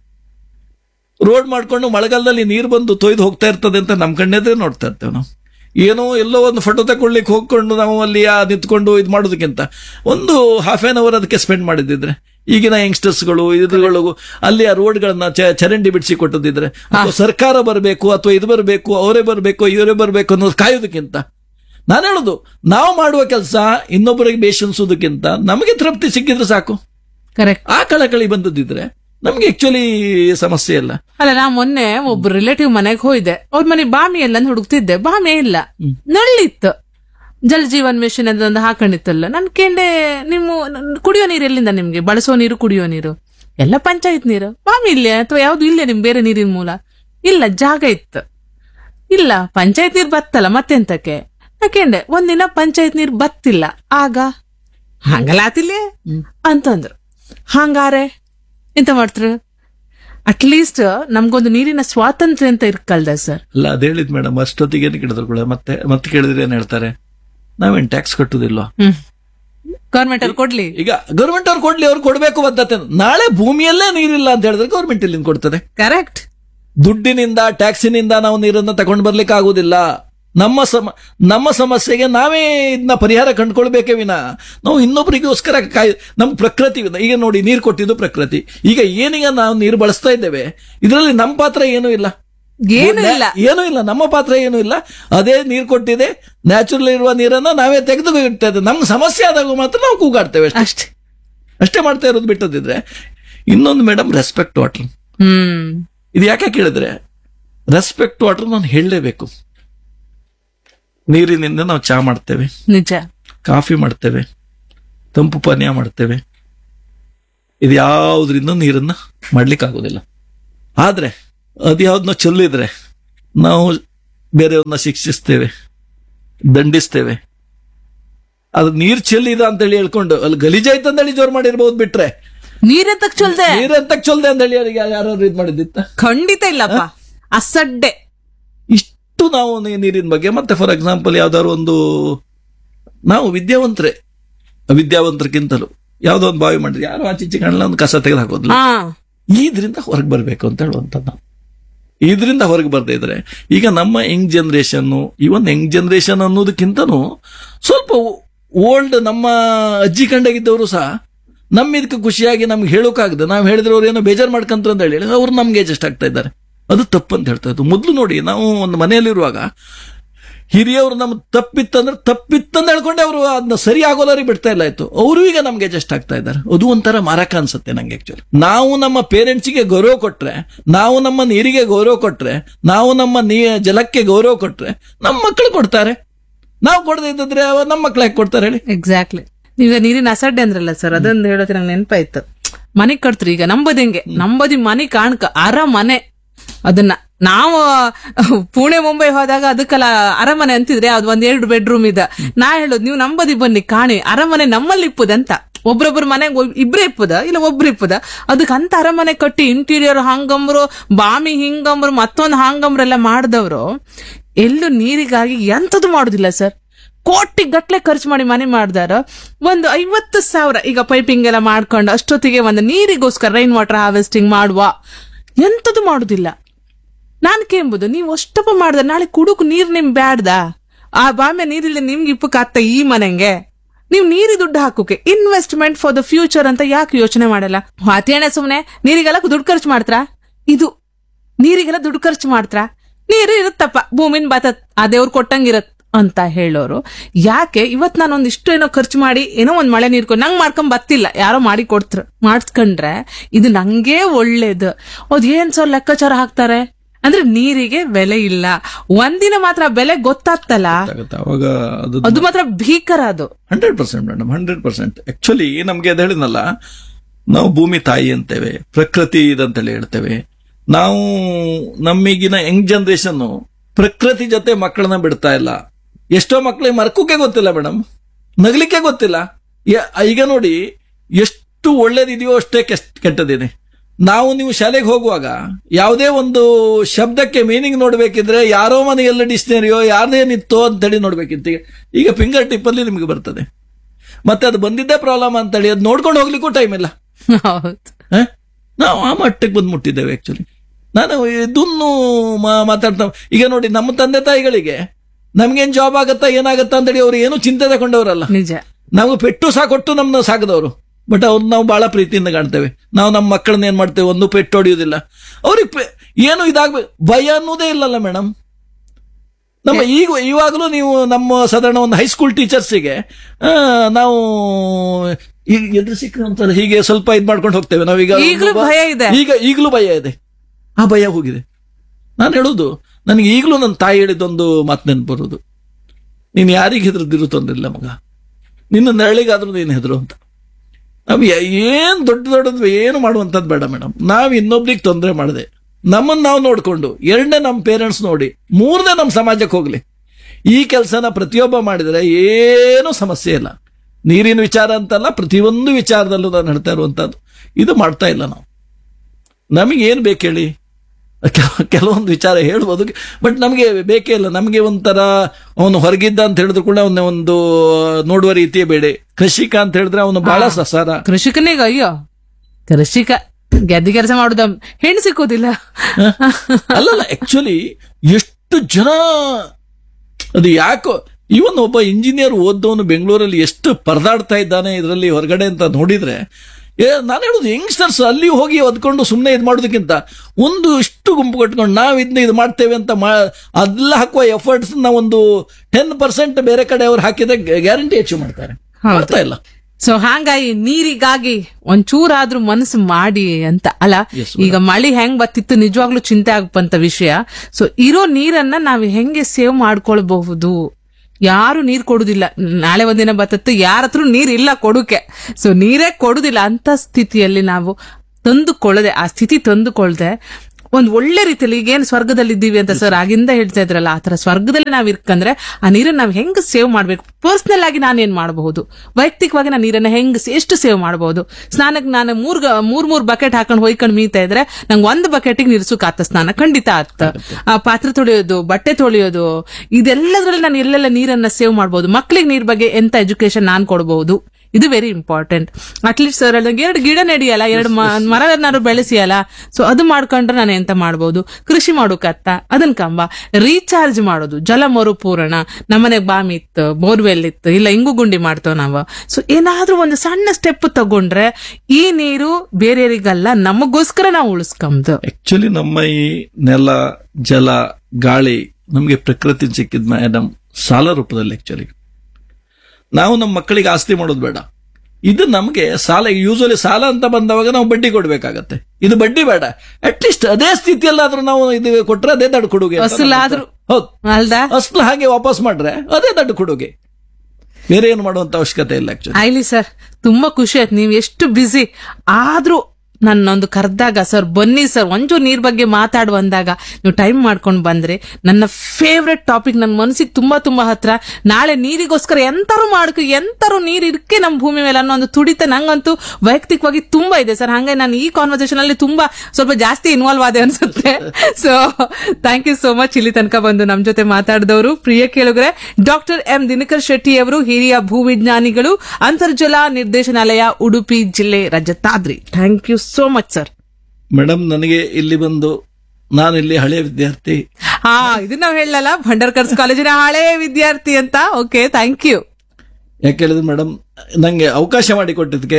ರೋಡ್ ಮಾಡ್ಕೊಂಡು ಮಳೆಗಾಲದಲ್ಲಿ ನೀರು ಬಂದು ತೊಯ್ದು ಹೋಗ್ತಾ ಇರ್ತದೆ ಅಂತ ನಮ್ ಕಣ್ಣೆದ್ರೆ ನೋಡ್ತಾ ಇರ್ತೇವೆ ನಾವು ಏನೋ ಎಲ್ಲೋ ಒಂದು ಫೋಟೋ ತಗೊಳ್ಳಿಕ್ಕೆ ಹೋಗ್ಕೊಂಡು ನಾವು ಅಲ್ಲಿ ಆ ನಿಂತ್ಕೊಂಡು ಇದು ಮಾಡೋದಕ್ಕಿಂತ ಒಂದು ಹಾಫ್ ಆನ್ ಅವರ್ ಅದಕ್ಕೆ ಸ್ಪೆಂಡ್ ಮಾಡಿದ್ರೆ ಈಗಿನ ಯಂಗ್ಸ್ಟರ್ಸ್ಗಳು ಇದುಗಳು ಅಲ್ಲಿ ಆ ರೋಡ್ಗಳನ್ನ ಚ- ಚರಂಡಿ ಬಿಡಿಸಿ ಕೊಟ್ಟದಿದ್ರೆ ಅಥವಾ ಸರ್ಕಾರ ಬರಬೇಕು ಅಥವಾ ಇದು ಬರಬೇಕು ಅವರೇ ಬರಬೇಕು ಇವರೇ ಬರಬೇಕು ಅನ್ನೋದು ಕಾಯೋದಕ್ಕಿಂತ ನಾನು ಹೇಳುದು ನಾವು ಮಾಡುವ ಕೆಲಸ ಇನ್ನೊಬ್ಬರಿಗೆ ಬೇಷನ್ಸೋದಕ್ಕಿಂತ ನಮಗೆ ತೃಪ್ತಿ ಸಿಕ್ಕಿದ್ರೆ ಸಾಕು ಕರೆಕ್ಟ್ ಆ ಕಳಕಳಿ ಬಂದದಿದ್ರೆ ನಮ್ಗೆ ಆಕ್ಚುಲಿ ಸಮಸ್ಯೆ ಇಲ್ಲ ಅಲ್ಲ ನಾ ಮೊನ್ನೆ ಒಬ್ಬ ರಿಲೇಟಿವ್ ಮನೆಗೆ ಹೋಯ್ದೆ ಅವ್ರ ಮನೆ ಬಾಮಿ ಎಲ್ಲ ಹುಡುಕ್ತಿದ್ದೆ ಬಾಮಿ ಇಲ್ಲ ನಳ್ಳಿತ್ತು ಜಲ್ ಜೀವನ್ ಮಿಷನ್ ಅಂತ ಹಾಕೊಂಡಿತ್ತಲ್ಲ ನನ್ ಕೇಂಡೆ ನಿಮ್ಮ ನನ್- ಕುಡಿಯೋ ನೀರು ಎಲ್ಲಿಂದ ನಿಮ್ಗೆ ಬಳಸೋ ನೀರು ಕುಡಿಯೋ ನೀರು ಎಲ್ಲ ಪಂಚಾಯತ್ ನೀರು ಬಾಮಿ ಇಲ್ಲೇ ಅಥವಾ ಯಾವ್ದು ಇಲ್ಲೇ ನಿಮ್ ಬೇರೆ ನೀರಿನ ಮೂಲ ಇಲ್ಲ ಜಾಗ ಇತ್ತು ಇಲ್ಲ ಪಂಚಾಯತ್ ನೀರ್ ಬತ್ತಲ್ಲ ಮತ್ತೆಂತಕ್ಕೆ ಯಾಕೆಂಡೆ ಒಂದಿನ ಪಂಚಾಯತ್ ನೀರ್ ಬತ್ತಿಲ್ಲ ಆಗ ಹಂಗಲಾತಿಲ್ಲೇ ಅಂತಂದ್ರು ಹಂಗಾರೆ ಎಂತ ಮಾಡ್ತಾರೆ ಅಟ್ಲೀಸ್ಟ್ ನಮ್ಗೊಂದು ನೀರಿನ ಸ್ವಾತಂತ್ರ್ಯ ಅಂತ ಇರ್ಕಲ್ದ ಸರ್ ಅಲ್ಲ ಅದ್ ಹೇಳಿದ್ ಮೇಡಮ್ ಅಷ್ಟೊತ್ತಿಗೆ ಏನು ಕೇಳಿದ್ರು ಕೂಡ ಮತ್ತೆ ಮತ್ತೆ ಕೇಳಿದ್ರೆ ಏನ್ ಹೇಳ್ತಾರೆ ನಾವೇನ್ ಟ್ಯಾಕ್ಸ್ ಕಟ್ಟುದಿಲ್ಲ ಹ್ಮ್ ಗೌರ್ಮೆಂಟ್ ಅವ್ರು ಕೊಡ್ಲಿ ಈಗ ಗೌರ್ಮೆಂಟ್ ಅವ್ರು ಕೊಡ್ಲಿ ಅವ್ರು ಕೊಡ್ಬೇಕು ಬದ್ಧತೆ ನಾಳೆ ಭೂಮಿಯಲ್ಲೇ ನೀರಿಲ್ಲ ಅಂತ ಹೇಳಿದ್ರೆ ಗೌರ್ಮೆಂಟ್ ಇಲ್ಲಿಂದ ಕೊಡ್ತದೆ ಕರೆಕ್ಟ್ ದುಡ್ಡಿನಿಂದ ಟ್ಯಾಕ್ಸಿನಿಂದ ನಾವು ನೀರನ್ನ ತಗೊಂಡು ಬರ್ಲಿಕ್ಕೆ ಆಗುದಿಲ್ಲ ನಮ್ಮ ಸಮ ನಮ್ಮ ಸಮಸ್ಯೆಗೆ ನಾವೇ ಇದನ್ನ ಪರಿಹಾರ ಕಂಡುಕೊಳ್ಬೇಕೇ ವಿನ ನಾವು ಇನ್ನೊಬ್ಬರಿಗೋಸ್ಕರ ಕಾಯ್ ನಮ್ಮ ಪ್ರಕೃತಿ ಈಗ ನೋಡಿ ನೀರು ಕೊಟ್ಟಿದ್ದು ಪ್ರಕೃತಿ ಈಗ ಏನೀಗ ನಾವು ನೀರು ಬಳಸ್ತಾ ಇದ್ದೇವೆ ಇದರಲ್ಲಿ ನಮ್ಮ ಪಾತ್ರ ಏನೂ ಇಲ್ಲ ಏನು ಇಲ್ಲ ಏನೂ ಇಲ್ಲ ನಮ್ಮ ಪಾತ್ರ ಏನೂ ಇಲ್ಲ ಅದೇ ನೀರು ಕೊಟ್ಟಿದೆ ನ್ಯಾಚುರಲ್ ಇರುವ ನೀರನ್ನ ನಾವೇ ತೆಗೆದು ಇಡ್ತಾ ಇದ್ದೇವೆ ನಮ್ಗೆ ಸಮಸ್ಯೆ ಆದಾಗ ಮಾತ್ರ ನಾವು ಕೂಗಾಡ್ತೇವೆ ಅಷ್ಟೇ ಅಷ್ಟೇ ಅಷ್ಟೇ ಮಾಡ್ತಾ ಇರೋದು ಬಿಟ್ಟದಿದ್ರೆ ಇನ್ನೊಂದು ಮೇಡಮ್ ರೆಸ್ಪೆಕ್ಟ್ ವಾಟರ್ ಹ್ಮ್ ಇದು ಯಾಕೆ ಕೇಳಿದ್ರೆ ರೆಸ್ಪೆಕ್ಟ್ ವಾಟರ್ ನಾನು ಹೇಳಲೇಬೇಕು ನೀರಿನಿಂದ ನಾವು ಚಾ ಮಾಡ್ತೇವೆ ನಿಜ ಕಾಫಿ ಮಾಡ್ತೇವೆ ತಂಪು ಪಾನೀಯ ಮಾಡ್ತೇವೆ ಇದು ಯಾವುದರಿಂದ ನೀರನ್ನ ಮಾಡ್ಲಿಕ್ಕೆ ಆಗೋದಿಲ್ಲ ಆದ್ರೆ ಅದ್ಯಾವ್ದನ್ನ ಚೆಲ್ಲಿದ್ರೆ ನಾವು ಬೇರೆಯವ್ರನ್ನ ಶಿಕ್ಷಿಸ್ತೇವೆ ದಂಡಿಸ್ತೇವೆ ಅದು ನೀರ್ ಚೆಲ್ಲಿದ ಅಂತೇಳಿ ಹೇಳ್ಕೊಂಡು ಅಲ್ಲಿ ಗಲೀಜಾಯ್ತು ಅಂತೇಳಿ ಜೋರ್ ಮಾಡಿರ್ಬೋದು ಬಿಟ್ರೆ ನೀರೆಂತ ಚೊಲ್ದೆ ನೀರಂತ ಚೊಲ್ದೆ ಅಂತೇಳಿ ಯಾರಿಗೆ ಯಾರು ಇದ್ ಮಾಡಿದ್ದಿತ್ತ ಖಂಡಿತ ಇಲ್ಲಪ್ಪ ಅಸಡ್ಡೆ ಇಷ್ಟು ನಾವು ನೀ- ನೀರಿನ ಬಗ್ಗೆ ಮತ್ತೆ ಫಾರ್ ಎಕ್ಸಾಂಪಲ್ ಯಾವ್ದಾದ್ರು ಒಂದು ನಾವು ವಿದ್ಯಾವಂತರೇ ಅವಿದ್ಯಾವಂತರಿಗಿಂತಲೂ ಯಾವ್ದೋ ಒಂದು ಬಾವಿ ಮಾಡಿದ್ರೆ ಯಾರು ಆಚೀಚೆ ಕಾಣಲ್ಲ ಒಂದು ಕಸ ತೆಗೆದು ಹಾಕೋದಿಲ್ಲ ಹಾ ಇದ್ರಿಂದ ಹೊರಗೆ ಬರಬೇಕು ಅಂತ ಹೇಳುವಂಥದ್ದು ನಾವು ಇದರಿಂದ ಹೊರಗೆ ಬರ್ದೇ ಇದ್ರೆ ಈಗ ನಮ್ಮ young generation even young generation ಅನ್ನೋದಕ್ಕಿಂತನೂ ಸ್ವಲ್ಪ ಓಲ್ಡ್ ನಮ್ಮ ಅಜ್ಜಿ ಕಂಡಾಗಿದ್ದವರು ಸಹ ನಮ್ಮ ಇದಕ್ಕೆ ಖುಷಿಯಾಗಿ ನಮ್ಗೆ ಹೇಳೋಕ್ಕಾಗದೆ ನಾವು ಹೇಳಿದ್ರೆ ಅವ್ರು ಏನೋ ಬೇಜಾರು ಮಾಡ್ಕಂತ ಅಂತ ಹೇಳಿ ಅವ್ರು ನಮ್ಗೆ ಅಡ್ಜಸ್ಟ್ ಆಗ್ತಾ ಇದ್ದಾರೆ ಅದು ತಪ್ಪು ಅಂತ ಹೇಳ್ತಾ ಇತ್ತು ಮೊದಲು ನೋಡಿ ನಾವು ಒಂದು ಮನೆಯಲ್ಲಿರುವಾಗ ಹಿರಿಯವರು ನಮ್ ತಪ್ಪಿತ್ತಂದ್ರೆ ತಪ್ಪಿತ್ತಂತ ಹೇಳ್ಕೊಂಡೆ ಅವರು ಅದನ್ನ ಸರಿ ಆಗೋಲಾರಿ ಬಿಡ್ತಾ ಇಲ್ಲ ಆಯ್ತು ಅವರು ಈಗ ನಮ್ಗೆ ಅಡ್ಜಸ್ಟ್ ಆಗ್ತಾ ಇದ್ದಾರೆ ಅದು ಒಂಥರ ಮಾರಕ ಅನ್ಸುತ್ತೆ ನಂಗೆ ಆಕ್ಚುಲಿ ನಾವು ನಮ್ಮ ಪೇರೆಂಟ್ಸ್ಗೆ ಗೌರವ ಕೊಟ್ರೆ ನಾವು ನಮ್ಮ ನೀರಿಗೆ ಗೌರವ ಕೊಟ್ರೆ ನಾವು ನಮ್ಮ ನೀ ಜಲಕ್ಕೆ ಗೌರವ ಕೊಟ್ರೆ ನಮ್ಮ ಮಕ್ಕಳು ಕೊಡ್ತಾರೆ ನಾವು ಕೊಡದೇ ಇದ್ದಿದ್ರೆ ಅವ ನಮ್ಮ ಮಕ್ಳು ಯಾಕೆ ಕೊಡ್ತಾರೆ ಹೇಳಿ ಎಕ್ಸಾಕ್ಟ್ಲಿ ನೀವೀಗ ನೀರಿನ ಅಸಡ್ಡೆ ಅಂದ್ರಲ್ಲ ಸರ್ ಅದೊಂದು ಹೇಳೋಕೆ ನಂಗೆ ನೆನಪಾಯ್ತು ಮನೆ ಕಟ್ತ್ರಿ ಈಗ ನಂಬದಿಂಗೆ ನಂಬದಿ ಮನೆ ಕಾಣ್ಕ ಅರ ಮನೆ ಅದನ್ನ ನಾವು ಪುಣೆ ಮುಂಬೈ ಹೋದಾಗ ಅದಕ್ಕೆಲ್ಲ ಅರಮನೆ ಅಂತಿದ್ರೆ ಅದು ಒಂದ್ ಎರಡು ಬೆಡ್ರೂಮ್ ಇದೆ ನಾ ಹೇಳೋದು ನೀವು ನಂಬದಿ ಬನ್ನಿ ಕಾಣಿ ಅರಮನೆ ನಮ್ಮಲ್ಲಿ ಇಪ್ಪುದಂತ ಒಬ್ರೊಬ್ರು ಮನೆಗೆ ಇಬ್ರೇ ಇಪ್ಪದ ಇಲ್ಲ ಒಬ್ರು ಇಪ್ಪದ ಅದಕ್ಕೆ ಅಂತ ಅರಮನೆ ಕಟ್ಟಿ ಇಂಟೀರಿಯರ್ ಹಂಗಂಬ್ರು ಬಾಮಿ ಹಿಂಗಂಬ್ರು ಮತ್ತೊಂದು ಹಂಗಂಬ್ರೆಲ್ಲ ಮಾಡಿದವರು ಎಲ್ಲೂ ನೀರಿಗಾಗಿ ಎಂತದು ಮಾಡುದಿಲ್ಲ ಸರ್ ಕೋಟಿ ಗಟ್ಲೆ ಖರ್ಚು ಮಾಡಿ ಮನೆ ಮಾಡ್ದಾರ ಒಂದು ಐವತ್ತು ಸಾವಿರ ಈಗ ಪೈಪಿಂಗ್ ಎಲ್ಲ ಮಾಡ್ಕೊಂಡು ಅಷ್ಟೊತ್ತಿಗೆ ಒಂದು ನೀರಿಗೋಸ್ಕರ ರೈನ್ ವಾಟರ್ ಹಾರ್ವೆಸ್ಟಿಂಗ್ ಮಾಡುವ ಎಂತದು ಮಾಡುದಿಲ್ಲ ನಾನ್ ಕೇಂಬುದು ನೀವು ಅಷ್ಟಪ್ಪ ಮಾಡ್ದ ನಾಳೆ ಕುಡುಕು ನೀರ್ ನಿಮ್ ಬ್ಯಾಡ್ದ ಆ ಬಾಮ್ಯ ನೀರಿಲ್ಲ ನಿಮ್ಗೆ ಇಪ್ಪಕ್ಕಾಗ್ತ ಈ ಮನೆಗೆ ನೀವು ನೀರಿ ದುಡ್ಡು ಹಾಕೋಕೆ ಇನ್ವೆಸ್ಟ್ಮೆಂಟ್ ಫಾರ್ ದ ಫ್ಯೂಚರ್ ಅಂತ ಯಾಕೆ ಯೋಚನೆ ಮಾಡಲ್ಲ ಅತೇನೆ ಸುಮ್ನೆ ನೀರಿಗೆಲ್ಲ ದುಡ್ಡು ಖರ್ಚು ಮಾಡ್ತಾರ ಇದು ನೀರಿಗೆಲ್ಲ ದುಡ್ಡು ಖರ್ಚು ಮಾಡ್ತಾರ ನೀರು ಇರುತ್ತಪ್ಪ ಭೂಮಿನ ಬತತ್ ಆ ದೇವ್ರು ಕೊಟ್ಟಂಗಿರತ್ ಅಂತ ಹೇಳೋರು ಯಾಕೆ ಇವತ್ ನಾನು ಒಂದ್ ಇಷ್ಟು ಏನೋ ಖರ್ಚು ಮಾಡಿ ಏನೋ ಒಂದ್ ಮಳೆ ನೀರ್ಕೊಂಡು ನಂಗ್ ಮಾಡ್ಕೊಂಡ್ ಬತ್ತಿಲ್ಲ ಯಾರೋ ಮಾಡಿ ಕೊಡ್ತ್ರ ಮಾಡಿಸ್ಕೊಂಡ್ರೆ ಇದು ನಂಗೆ ಒಳ್ಳೇದು ಅದ್ ಏನ್ ಸರ್ ಲೆಕ್ಕಾಚಾರ ಹಾಕ್ತಾರೆ ಅಂದ್ರೆ ನೀರಿಗೆ ಬೆಲೆ ಇಲ್ಲ ಒಂದಿನ ಮಾತ್ರ ಬೆಲೆ ಗೊತ್ತಾಗ್ತಲ್ಲ ಆಗುತ್ತೆ ಅವಾಗ ಅದು ಅದು ಮಾತ್ರ ಭೀಕರ ಅದು hundred percent madam hundred percent actually ನಮ್ಗೆ ಅದು ಹೇಳಿದ್ನಲ್ಲ ನಾವು ಭೂಮಿ ತಾಯಿ ಅಂತೇವೆ ಪ್ರಕೃತಿ ಇದಂತೇಳಿ ಹೇಳ್ತೇವೆ ನಾವು ನಮ್ಮೀಗಿನ ಯಂಗ್ ಜನರೇಷನ್ ಪ್ರಕೃತಿ ಜೊತೆ ಮಕ್ಕಳನ್ನ ಬಿಡ್ತಾ ಇಲ್ಲ ಎಷ್ಟೋ ಮಕ್ಕಳಿಗೆ ಮರ್ಕೋಕೆ ಗೊತ್ತಿಲ್ಲ ಮೇಡಮ್ ನಗಲಿಕ್ಕೆ ಗೊತ್ತಿಲ್ಲ ಯ- ಈಗ ನೋಡಿ ಎಷ್ಟು ಒಳ್ಳೇದಿದೆಯೋ ಅಷ್ಟೇ ಕೆಸ್- ಕೆಟ್ಟದಿದೆ ನಾವು ನೀವು ಶಾಲೆಗೆ ಹೋಗುವಾಗ ಯಾವುದೇ ಒಂದು ಶಬ್ದಕ್ಕೆ ಮೀನಿಂಗ್ ನೋಡ್ಬೇಕಿದ್ರೆ ಯಾರೋ ಮನೆಯಲ್ಲಿ ಡಿಕ್ಷನರಿಯೋ ಯಾರ್ದೇನಿತ್ತೋ ಅಂತೇಳಿ ನೋಡ್ಬೇಕಿತ್ತು ಈಗ ಈಗ ಫಿಂಗರ್ ಟಿಪ್ ಅಲ್ಲಿ ನಿಮ್ಗೆ ಬರ್ತದೆ ಮತ್ತೆ ಅದು ಬಂದಿದ್ದೇ ಪ್ರಾಬ್ಲಮ್ ಅಂತೇಳಿ ಅದು ನೋಡ್ಕೊಂಡು ಹೋಗ್ಲಿಕ್ಕೂ ಟೈಮ್ ಇಲ್ಲ ಹೌದು ಹ? ನಾವು ಆ ಮಟ್ಟಕ್ಕೆ ಬಂದು ಮುಟ್ಟಿದ್ದೇವೆ ಆಕ್ಚುಲಿ ನಾನು ಇದನ್ನು ಮಾ- ಮಾತಾಡ್ತಾ ಈಗ ನೋಡಿ ನಮ್ಮ ತಂದೆ ತಾಯಿಗಳಿಗೆ ನಮ್ಗೇನ್ ಜಾಬ್ ಆಗತ್ತಾ ಏನಾಗತ್ತಾ ಅಂತೇಳಿ ಅವ್ರು ಏನು ಚಿಂತೆ ತಗೊಂಡವರಲ್ಲ ನಿಜ ನಾವು ಪೆಟ್ಟು ಸಹ ಕೊಟ್ಟು ನಮ್ಮನ್ನ ಸಾಕದವರು ಬಟ್ ಅವ್ರು ನಾವು ಬಹಳ ಪ್ರೀತಿಯಿಂದ ಕಾಣ್ತೇವೆ ನಾವು ನಮ್ಮ ಮಕ್ಕಳನ್ನ ಏನ್ ಮಾಡ್ತೇವೆ ಒಂದು ಪೆಟ್ಟು ಹೊಡೆಯೋದಿಲ್ಲ ಅವ್ರಿಗೆ ಪೆ- ಏನು ಇದಾಗ್ಬೇಕು ಭಯ ಅನ್ನೋದೇ ಇಲ್ಲಲ್ಲ ಮೇಡಮ್ ನಮ್ಮ ಈಗ ಇವಾಗಲೂ ನೀವು ನಮ್ಮ ಸಾಧಾರಣ ಒಂದು ಹೈಸ್ಕೂಲ್ ಟೀಚರ್ಸಿಗೆ ನಾವು ಈಗ ಎದುರು ಸಿಕ್ಕರೆ ಒಂಥರ ಹೀಗೆ ಸ್ವಲ್ಪ ಇದ್ ಮಾಡ್ಕೊಂಡು ಹೋಗ್ತೇವೆ ನಾವೀಗ ಈಗ್ಲೂ ಭಯ ಇದೆ. ಈಗ ಈಗಲೂ ಭಯ ಇದೆ ಆ ಭಯ ಹೋಗಿದೆ ನಾನು ಹೇಳುದು ನನಗೆ ಈಗಲೂ ನನ್ನ ತಾಯಿ ಹೇಳಿದೊಂದು ಮಾತು ನೆನಪು ಬರುದು ನೀನು ಯಾರಿಗೆ ಹೆದರದಿರು ತೊಂದ್ರಿಲ್ಲ ಮಗ ನಿನ್ನ ನೆರಳಿಗಾದ್ರೂ ನೀನು ಹೆದರು ಅಂತ ನಾವು ಯ- ಏನ್ ದೊಡ್ಡ ದೊಡ್ಡದು ಏನು ಮಾಡುವಂಥದ್ದು ಬೇಡ ಮೇಡಮ್ ನಾವು ಇನ್ನೊಬ್ರಿಗೆ ತೊಂದರೆ ಮಾಡದೆ ನಮ್ಮನ್ನ ನಾವು ನೋಡ್ಕೊಂಡು ಎರಡನೇ ನಮ್ಮ ಪೇರೆಂಟ್ಸ್ ನೋಡಿ ಮೂರನೇ ನಮ್ಮ ಸಮಾಜಕ್ಕೆ ಹೋಗ್ಲಿ ಈ ಕೆಲಸನ ಪ್ರತಿಯೊಬ್ಬ ಮಾಡಿದರೆ ಏನು ಸಮಸ್ಯೆ ಇಲ್ಲ ನೀರಿನ ವಿಚಾರ ಅಂತಲ್ಲ ಪ್ರತಿಯೊಂದು ವಿಚಾರದಲ್ಲೂ ನಾನು ಹೇಳ್ತಾ ಇರುವಂತದ್ದು ಇದು ಮಾಡ್ತಾ ಇಲ್ಲ ನಾವು ನಮಗೆ ಏನ್ ಬೇಕು ಹೇಳಿ ಕೆಲ- ಕೆಲವೊಂದು ವಿಚಾರ ಹೇಳ್ಬೋದು ಬಟ್ ನಮಗೆ ಬೇಕೇ ಇಲ್ಲ ನಮಗೆ ಒಂಥರ ಅವನು ಹೊರಗಿದ್ದ ಅಂತ ಹೇಳಿದ್ರು ಕೂಡ ಅವನ ಒಂದು ನೋಡುವ ರೀತಿಯೇ ಬೇಡ ಕೃಷಿಕ ಅಂತ ಹೇಳಿದ್ರೆ ಅವನು ಬಹಳ ಸಸಾರ ಕೃಷಿಕನಿಗ ಅಯ್ಯೋ ಕೃಷಿಕ ಗೆದ್ದಿ ಕೆಲಸ ಮಾಡುದ ಹೆಣ್ಣು ಸಿಕ್ಕೋದಿಲ್ಲ ಅಲ್ಲಲ್ಲ ಆಕ್ಚುಲಿ ಎಷ್ಟು ಜನ ಅದು ಯಾಕೋ ಇವನ್ ಒಬ್ಬ ಇಂಜಿನಿಯರ್ ಓದ್ದವನು ಬೆಂಗಳೂರಲ್ಲಿ ಎಷ್ಟು ಪರದಾಡ್ತಾ ಇದ್ದಾನೆ ಇದರಲ್ಲಿ ಹೊರಗಡೆ ಅಂತ ನೋಡಿದ್ರೆ ಏ ನಾನು ಹೇಳುದು ಯಂಗ್ಸ್ಟರ್ಸ್ ಅಲ್ಲಿ ಹೋಗಿ ಒದ್ಕೊಂಡು ಸುಮ್ಮನೆ ಇದು ಮಾಡೋದಕ್ಕಿಂತ ಒಂದು ಇಷ್ಟು ಗುಂಪು ಕಟ್ಕೊಂಡು ನಾವು ಇದನ್ನ ಇದು ಮಾಡ್ತೇವೆ ಅಂತ ಮಾ ಅದೆಲ್ಲ ಹಾಕುವ ಎಫರ್ಟ್ಸ್ ನ ಒಂದು ಟೆನ್ ಪರ್ಸೆಂಟ್ ಬೇರೆ ಕಡೆ ಅವ್ರು ಹಾಕಿದ್ರೆ ಗ್ಯಾರಂಟಿ ಅಚೀವ್ ಮಾಡ್ತಾರೆ ಹೌದು. ಮಾಡ್ತಾ ಇಲ್ಲ ಸೊ ಹಾಗಾಗಿ ನೀರಿಗಾಗಿ ಒಂಚೂರಾದ್ರೂ ಮನಸ್ಸು ಮಾಡಿ ಅಂತ ಅಲ್ಲ Yes, ಈಗ ಮಳಿ ಹೆಂಗ್ ಬತ್ತಿತ್ತು ನಿಜವಾಗ್ಲೂ ಚಿಂತೆ ಆಗ್ಬಂತ ವಿಷಯ ಸೊ ಇರೋ ನೀರನ್ನ ನಾವ್ ಹೆಂಗೆ ಸೇವ್ ಮಾಡ್ಕೊಳ್ಬಹುದು ಯಾರು ನೀರ್ ಕೊಡುದಿಲ್ಲ ನಾಳೆ ಒಂದಿನ ಬತ್ತತ್ತು ಯಾರ ಹತ್ರ ನೀರ್ ಇಲ್ಲ ಕೊಡುಕೆ ಸೊ ನೀರೇ ಕೊಡುದಿಲ್ಲ ಅಂತ ಸ್ಥಿತಿಯಲ್ಲಿ ನಾವು ತಂದುಕೊಳ್ಳದೆ ಆ ಸ್ಥಿತಿ ತಂದುಕೊಳ್ಳದೆ ಒಂದ್ ಒಳ್ಳೆ ರೀತಿಯಲ್ಲಿ ಈಗೇನು ಸ್ವರ್ಗದಲ್ಲಿ ಇದ್ದೀವಿ ಅಂತ ಸರ್ ಆಗಿಂದ ಹೇಳ್ತಾ ಇದ್ರಲ್ಲ ಆ ತರ ಸ್ವರ್ಗದಲ್ಲಿ ನಾವ್ ಇರ್ಕಂದ್ರೆ ಆ ನೀರನ್ನ ನಾವ್ ಹೆಂಗ್ ಸೇವ್ ಮಾಡ್ಬೇಕು ಪರ್ಸನಲ್ ಆಗಿ ನಾನೇನ್ ಮಾಡಬಹುದು ವೈಯಕ್ತಿಕವಾಗಿ ನಾನು ನೀರನ್ನ ಹೆಂಗ್ ಸ- ಎಷ್ಟು ಸೇವ್ ಮಾಡಬಹುದು ಸ್ನಾನಕ್ಕೆ ನಾನು ಮೂರ್ ಗ- ಮೂರ್ ಮೂರ್ ಬಕೆಟ್ ಹಾಕೊಂಡು ಹೊಯ್ಕೊಂಡು ಮೀತಾ ಇದ್ರೆ ನಂಗೆ ಒಂದು ಬಕೆಟಿಗೆ ನೀರು ಸುಖಾತ ಸ್ನಾನ ಖಂಡಿತ ಆತ ಆ ಪಾತ್ರೆ ತೊಳೆಯೋದು ಬಟ್ಟೆ ತೊಳೆಯೋದು ಇದೆಲ್ಲದ್ರಲ್ಲಿ ನಾನು ಎಲ್ಲೆಲ್ಲ ನೀರನ್ನ ಸೇವ್ ಮಾಡಬಹುದು ಮಕ್ಳಿಗೆ ನೀರ್ ಬಗ್ಗೆ ಎಂತ ಎಜುಕೇಶನ್ ನಾನ್ ಕೊಡಬಹುದು ಇದು ವೆರಿ ಇಂಪಾರ್ಟೆಂಟ್ ಅಟ್ಲೀಸ್ಟ್ ಸರ್ ಹೇಳ್ದಂಗೆ ಎರಡು ಗಿಡ ನೆಡಿಯಲ್ಲ ಎರಡು ಮರ ಏನಾದ್ರು ಬೆಳೆಸಿಯಲ್ಲ ಸೊ ಅದು ಮಾಡ್ಕೊಂಡ್ರೆ ನಾನು ಎಂತ ಮಾಡ್ಬೋದು ಕೃಷಿ ಮಾಡೋಕತ್ತ ಅದನ್ ಕಂಬ ರೀಚಾರ್ಜ್ ಮಾಡೋದು ಜಲ ಮರುಪೂರಣ ನಮ್ಮನೆಗೆ ಬಾಮಿ ಇತ್ತು ಬೋರ್ವೆಲ್ ಇತ್ತು ಇಲ್ಲ ಇಂಗು ಗುಂಡಿ ಮಾಡ್ತೇವೆ ನಾವು ಸೊ ಏನಾದ್ರೂ ಒಂದು ಸಣ್ಣ ಸ್ಟೆಪ್ ತಗೊಂಡ್ರೆ ಈ ನೀರು ಬೇರೆಯವರಿಗಲ್ಲ ನಮಗೋಸ್ಕರ ನಾವು ಉಳಿಸ್ಕೊಂಬದು ಆಕ್ಚುಲಿ ನಮ್ಮ ಈ ನೆಲ ಜಲ ಗಾಳಿ ನಮಗೆ ಪ್ರಕೃತಿ ಸಿಕ್ಕಿದ ಮೇಡಮ್ ಸಾಲ ರೂಪದಲ್ಲಿ ಆಕ್ಚುಲಿ ನಾವು ನಮ್ಮ ಮಕ್ಕಳಿಗೆ ಆಸ್ತಿ ಮಾಡೋದು ಬೇಡ ಇದು ನಮಗೆ ಸಾಲ ಯೂಶಲಿ ಸಾಲ ಅಂತ ಬಂದವಾಗ ನಾವು ಬಡ್ಡಿ ಕೊಡ್ಬೇಕಾಗತ್ತೆ ಇದು ಬಡ್ಡಿ ಬೇಡ ಅಟ್ಲೀಸ್ಟ್ ಅದೇ ಸ್ಥಿತಿಯಲ್ಲಾದ್ರೂ ನಾವು ಇದು ಕೊಟ್ರೆ ಅದೇ ದಡ್ಡು ಕೊಡುಗೆ ಅಂತ ಅಸಲಾದ್ರೂ. ಹೌದು ಅಲ್ದಾ ಅಸಲು ಹಾಗೆ ವಾಪಸ್ ಮಾಡ್ರೆ ಅದೇ ದಡ್ಡು ಕೊಡುಗೆ ಬೇರೆ ಏನು ಮಾಡುವಂತ ಅವಶ್ಯಕತೆ ಇಲ್ಲ ಆಕ್ಚುಲಿ ಆಯ್ಲಿ ಸರ್ ತುಂಬಾ ಖುಷಿ ಆಯ್ತು ನೀವು ಎಷ್ಟು ಬ್ಯುಸಿ ಆದ್ರೂ ನನ್ನೊಂದು ಕರೆದಾಗ ಸರ್ ಬನ್ನಿ ಸರ್ ಒಂಚೂರು ನೀರ್ ಬಗ್ಗೆ ಮಾತಾಡುವ ಅಂದಾಗ ನೀವು ಟೈಮ್ ಮಾಡ್ಕೊಂಡು ಬಂದ್ರೆ ನನ್ನ ಫೇವ್ರೆಟ್ ಟಾಪಿಕ್ ನನ್ನ ಮನಸ್ಸಿಗೆ ತುಂಬಾ ತುಂಬಾ ಹತ್ರ ನಾಳೆ ನೀರಿಗೋಸ್ಕರ ಎಂತಾರು ಮಾಡ್ಕೊ ಎಂತಾರು ನೀರ್ ಇರ್ಕೆ ನಮ್ಮ ಭೂಮಿ ಮೇಲೆ ಅನ್ನೋ ಒಂದು ತುಡಿತ ನಂಗಂತೂ ವೈಯಕ್ತಿಕವಾಗಿ ತುಂಬಾ ಇದೆ ಸರ್ ಹಂಗೆ ನಾನು ಈ ಕಾನ್ವರ್ಸೇಷನ್ ಅಲ್ಲಿ ತುಂಬಾ ಸ್ವಲ್ಪ ಜಾಸ್ತಿ ಇನ್ವಾಲ್ವ್ ಆದೆ ಅನ್ಸುತ್ತೆ so thank you so much ಇಲ್ಲಿ ತನಕ ಬಂದು ನಮ್ ಜೊತೆ ಮಾತಾಡಿದವರು ಪ್ರಿಯ ಕೇಳುಗರೆ ಡಾಕ್ಟರ್ ಎಂ ದಿನಕರ್ ಶೆಟ್ಟಿ ಅವರು ಹಿರಿಯ ಭೂವಿಜ್ಞಾನಿಗಳು ಅಂತರ್ಜಲ ನಿರ್ದೇಶನಾಲಯ ಉಡುಪಿ ಜಿಲ್ಲೆ Rajatadri thank you so much sir madam ನನಗೆ ಇಲ್ಲಿ ಬಂದು ನಾನು ಇಲ್ಲಿ ಹಳೆಯ ವಿದ್ಯಾರ್ಥಿ ಹಾ ಇದು ನಾವು ಹೇಳಲ್ಲ ಭಂಡಾರ್ಕರ್ಸ್ ಕಾಲೇಜಿನ ಹಳೆ ವಿದ್ಯಾರ್ಥಿ ಅಂತ ಓಕೆ ಥ್ಯಾಂಕ್ ಯು ಯಾಕೆ ಹೇಳಿದ್ರೆ ಮೇಡಮ್ ನಂಗೆ ಅವಕಾಶ ಮಾಡಿಕೊಟ್ಟಿದ್ದಕ್ಕೆ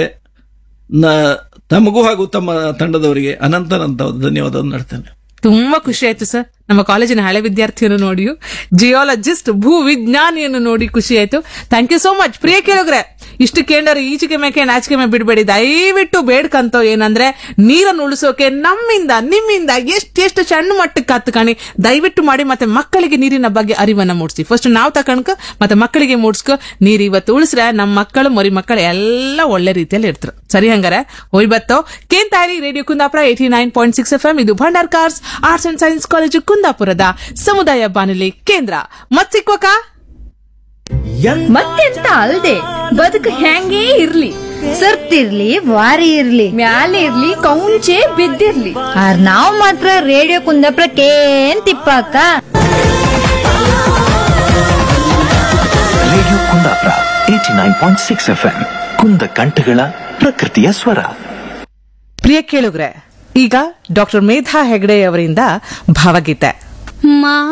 ನ ತಮಗೂ ಹಾಗೂ ತಮ್ಮ ತಂಡದವರಿಗೆ ಅನಂತನಂತ ಧನ್ಯವಾದವನ್ನು ನಡ್ತೇನೆ ತುಂಬಾ ಖುಷಿ ಆಯ್ತು ಸರ್ ನಮ್ಮ ಕಾಲೇಜಿನ ಹಳೆ ವಿದ್ಯಾರ್ಥಿಯನ್ನು ನೋಡಿ ಜಿಯಾಲಜಿಸ್ಟ್ ಭೂ ವಿಜ್ಞಾನಿಯನ್ನು ನೋಡಿ ಖುಷಿ ಆಯ್ತು ಥ್ಯಾಂಕ್ ಯು ಸೋ ಮಚ್ ಪ್ರಿಯ ಕೇಳಿದ್ರೆ ಇಷ್ಟು ಕೇಂದ್ರ ಈಚೆಗೆ ಮೇಕೆ ನಾಚಿಕೆ ಮೇ ಬಿಡಬೇಡಿ ದಯವಿಟ್ಟು ಬೇಡ್ಕಂತೋ ಏನಂದ್ರೆ ನೀರನ್ನು ಉಳಿಸೋಕೆ ನಮ್ಮಿಂದ ನಿಮ್ಮಿಂದ ಎಷ್ಟೆಷ್ಟು ಸಣ್ಣ ಮಟ್ಟಕ್ಕೆ ಹತ್ಕಣಿ ದಯವಿಟ್ಟು ಮಾಡಿ ಮತ್ತೆ ಮಕ್ಕಳಿಗೆ ನೀರಿನ ಬಗ್ಗೆ ಅರಿವನ್ನ ಮೂಡಿಸಿ ಫಸ್ಟ್ ನಾವು ತಕೊಂಡ್ಕ ಮತ್ತೆ ಮಕ್ಕಳಿಗೆ ಮೂಡಿಸ್ಕೊ ನೀರು ಇವತ್ತು ಉಳಿಸ್ರೆ ನಮ್ಮ ಮಕ್ಕಳು ಮರಿ ಮಕ್ಕಳು ಎಲ್ಲ ಒಳ್ಳೆ ರೀತಿಯಲ್ಲಿ ಇರ್ತಾರೆ ಸರಿ ಹಂಗಾರೆ ಹೋಯ್ ಬತ್ತೋ ಕೇಂತಾರಿ radio Kundapura eighty nine point six F M ಇದು Bhandarkars arts and science college ಕುಂದಾಪುರದ ಸಮುದಾಯ ಬಾನುಲಿ ಕೇಂದ್ರ ಮತ್ ಸಿಕ್ವಕ ಮತ್ತೆಂತ ಅಲ್ದೆ ಬದುಕು ಹೆಂಗೇ ಇರ್ಲಿ ಸರ್ತಿರ್ಲಿ ವಾರಿ ಇರ್ಲಿ ಮ್ಯಾಲೆ ಇರ್ಲಿ ಕೌಂಚೆ ಬಿದ್ದಿರ್ಲಿ ಆರ್ ನಾವ್ ಮಾತ್ರ ರೇಡಿಯೋ ಕುಂದಾಪುರ ಕೇನ್ ತಿಪ್ಪಾಕ radio Kundapura eighty nine point six F M ಕುಂದ ಕಂಠಗಳ ಪ್ರಕೃತಿಯ ಸ್ವರ ಪ್ರಿಯ ಕೇಳುಗ್ರೆ ಈಗ ಡಾಕ್ಟರ್ ಮೇಧಾ ಹೆಗಡೆ ಅವರಿಂದ ಭಾವಗೀತೆ ಮಾ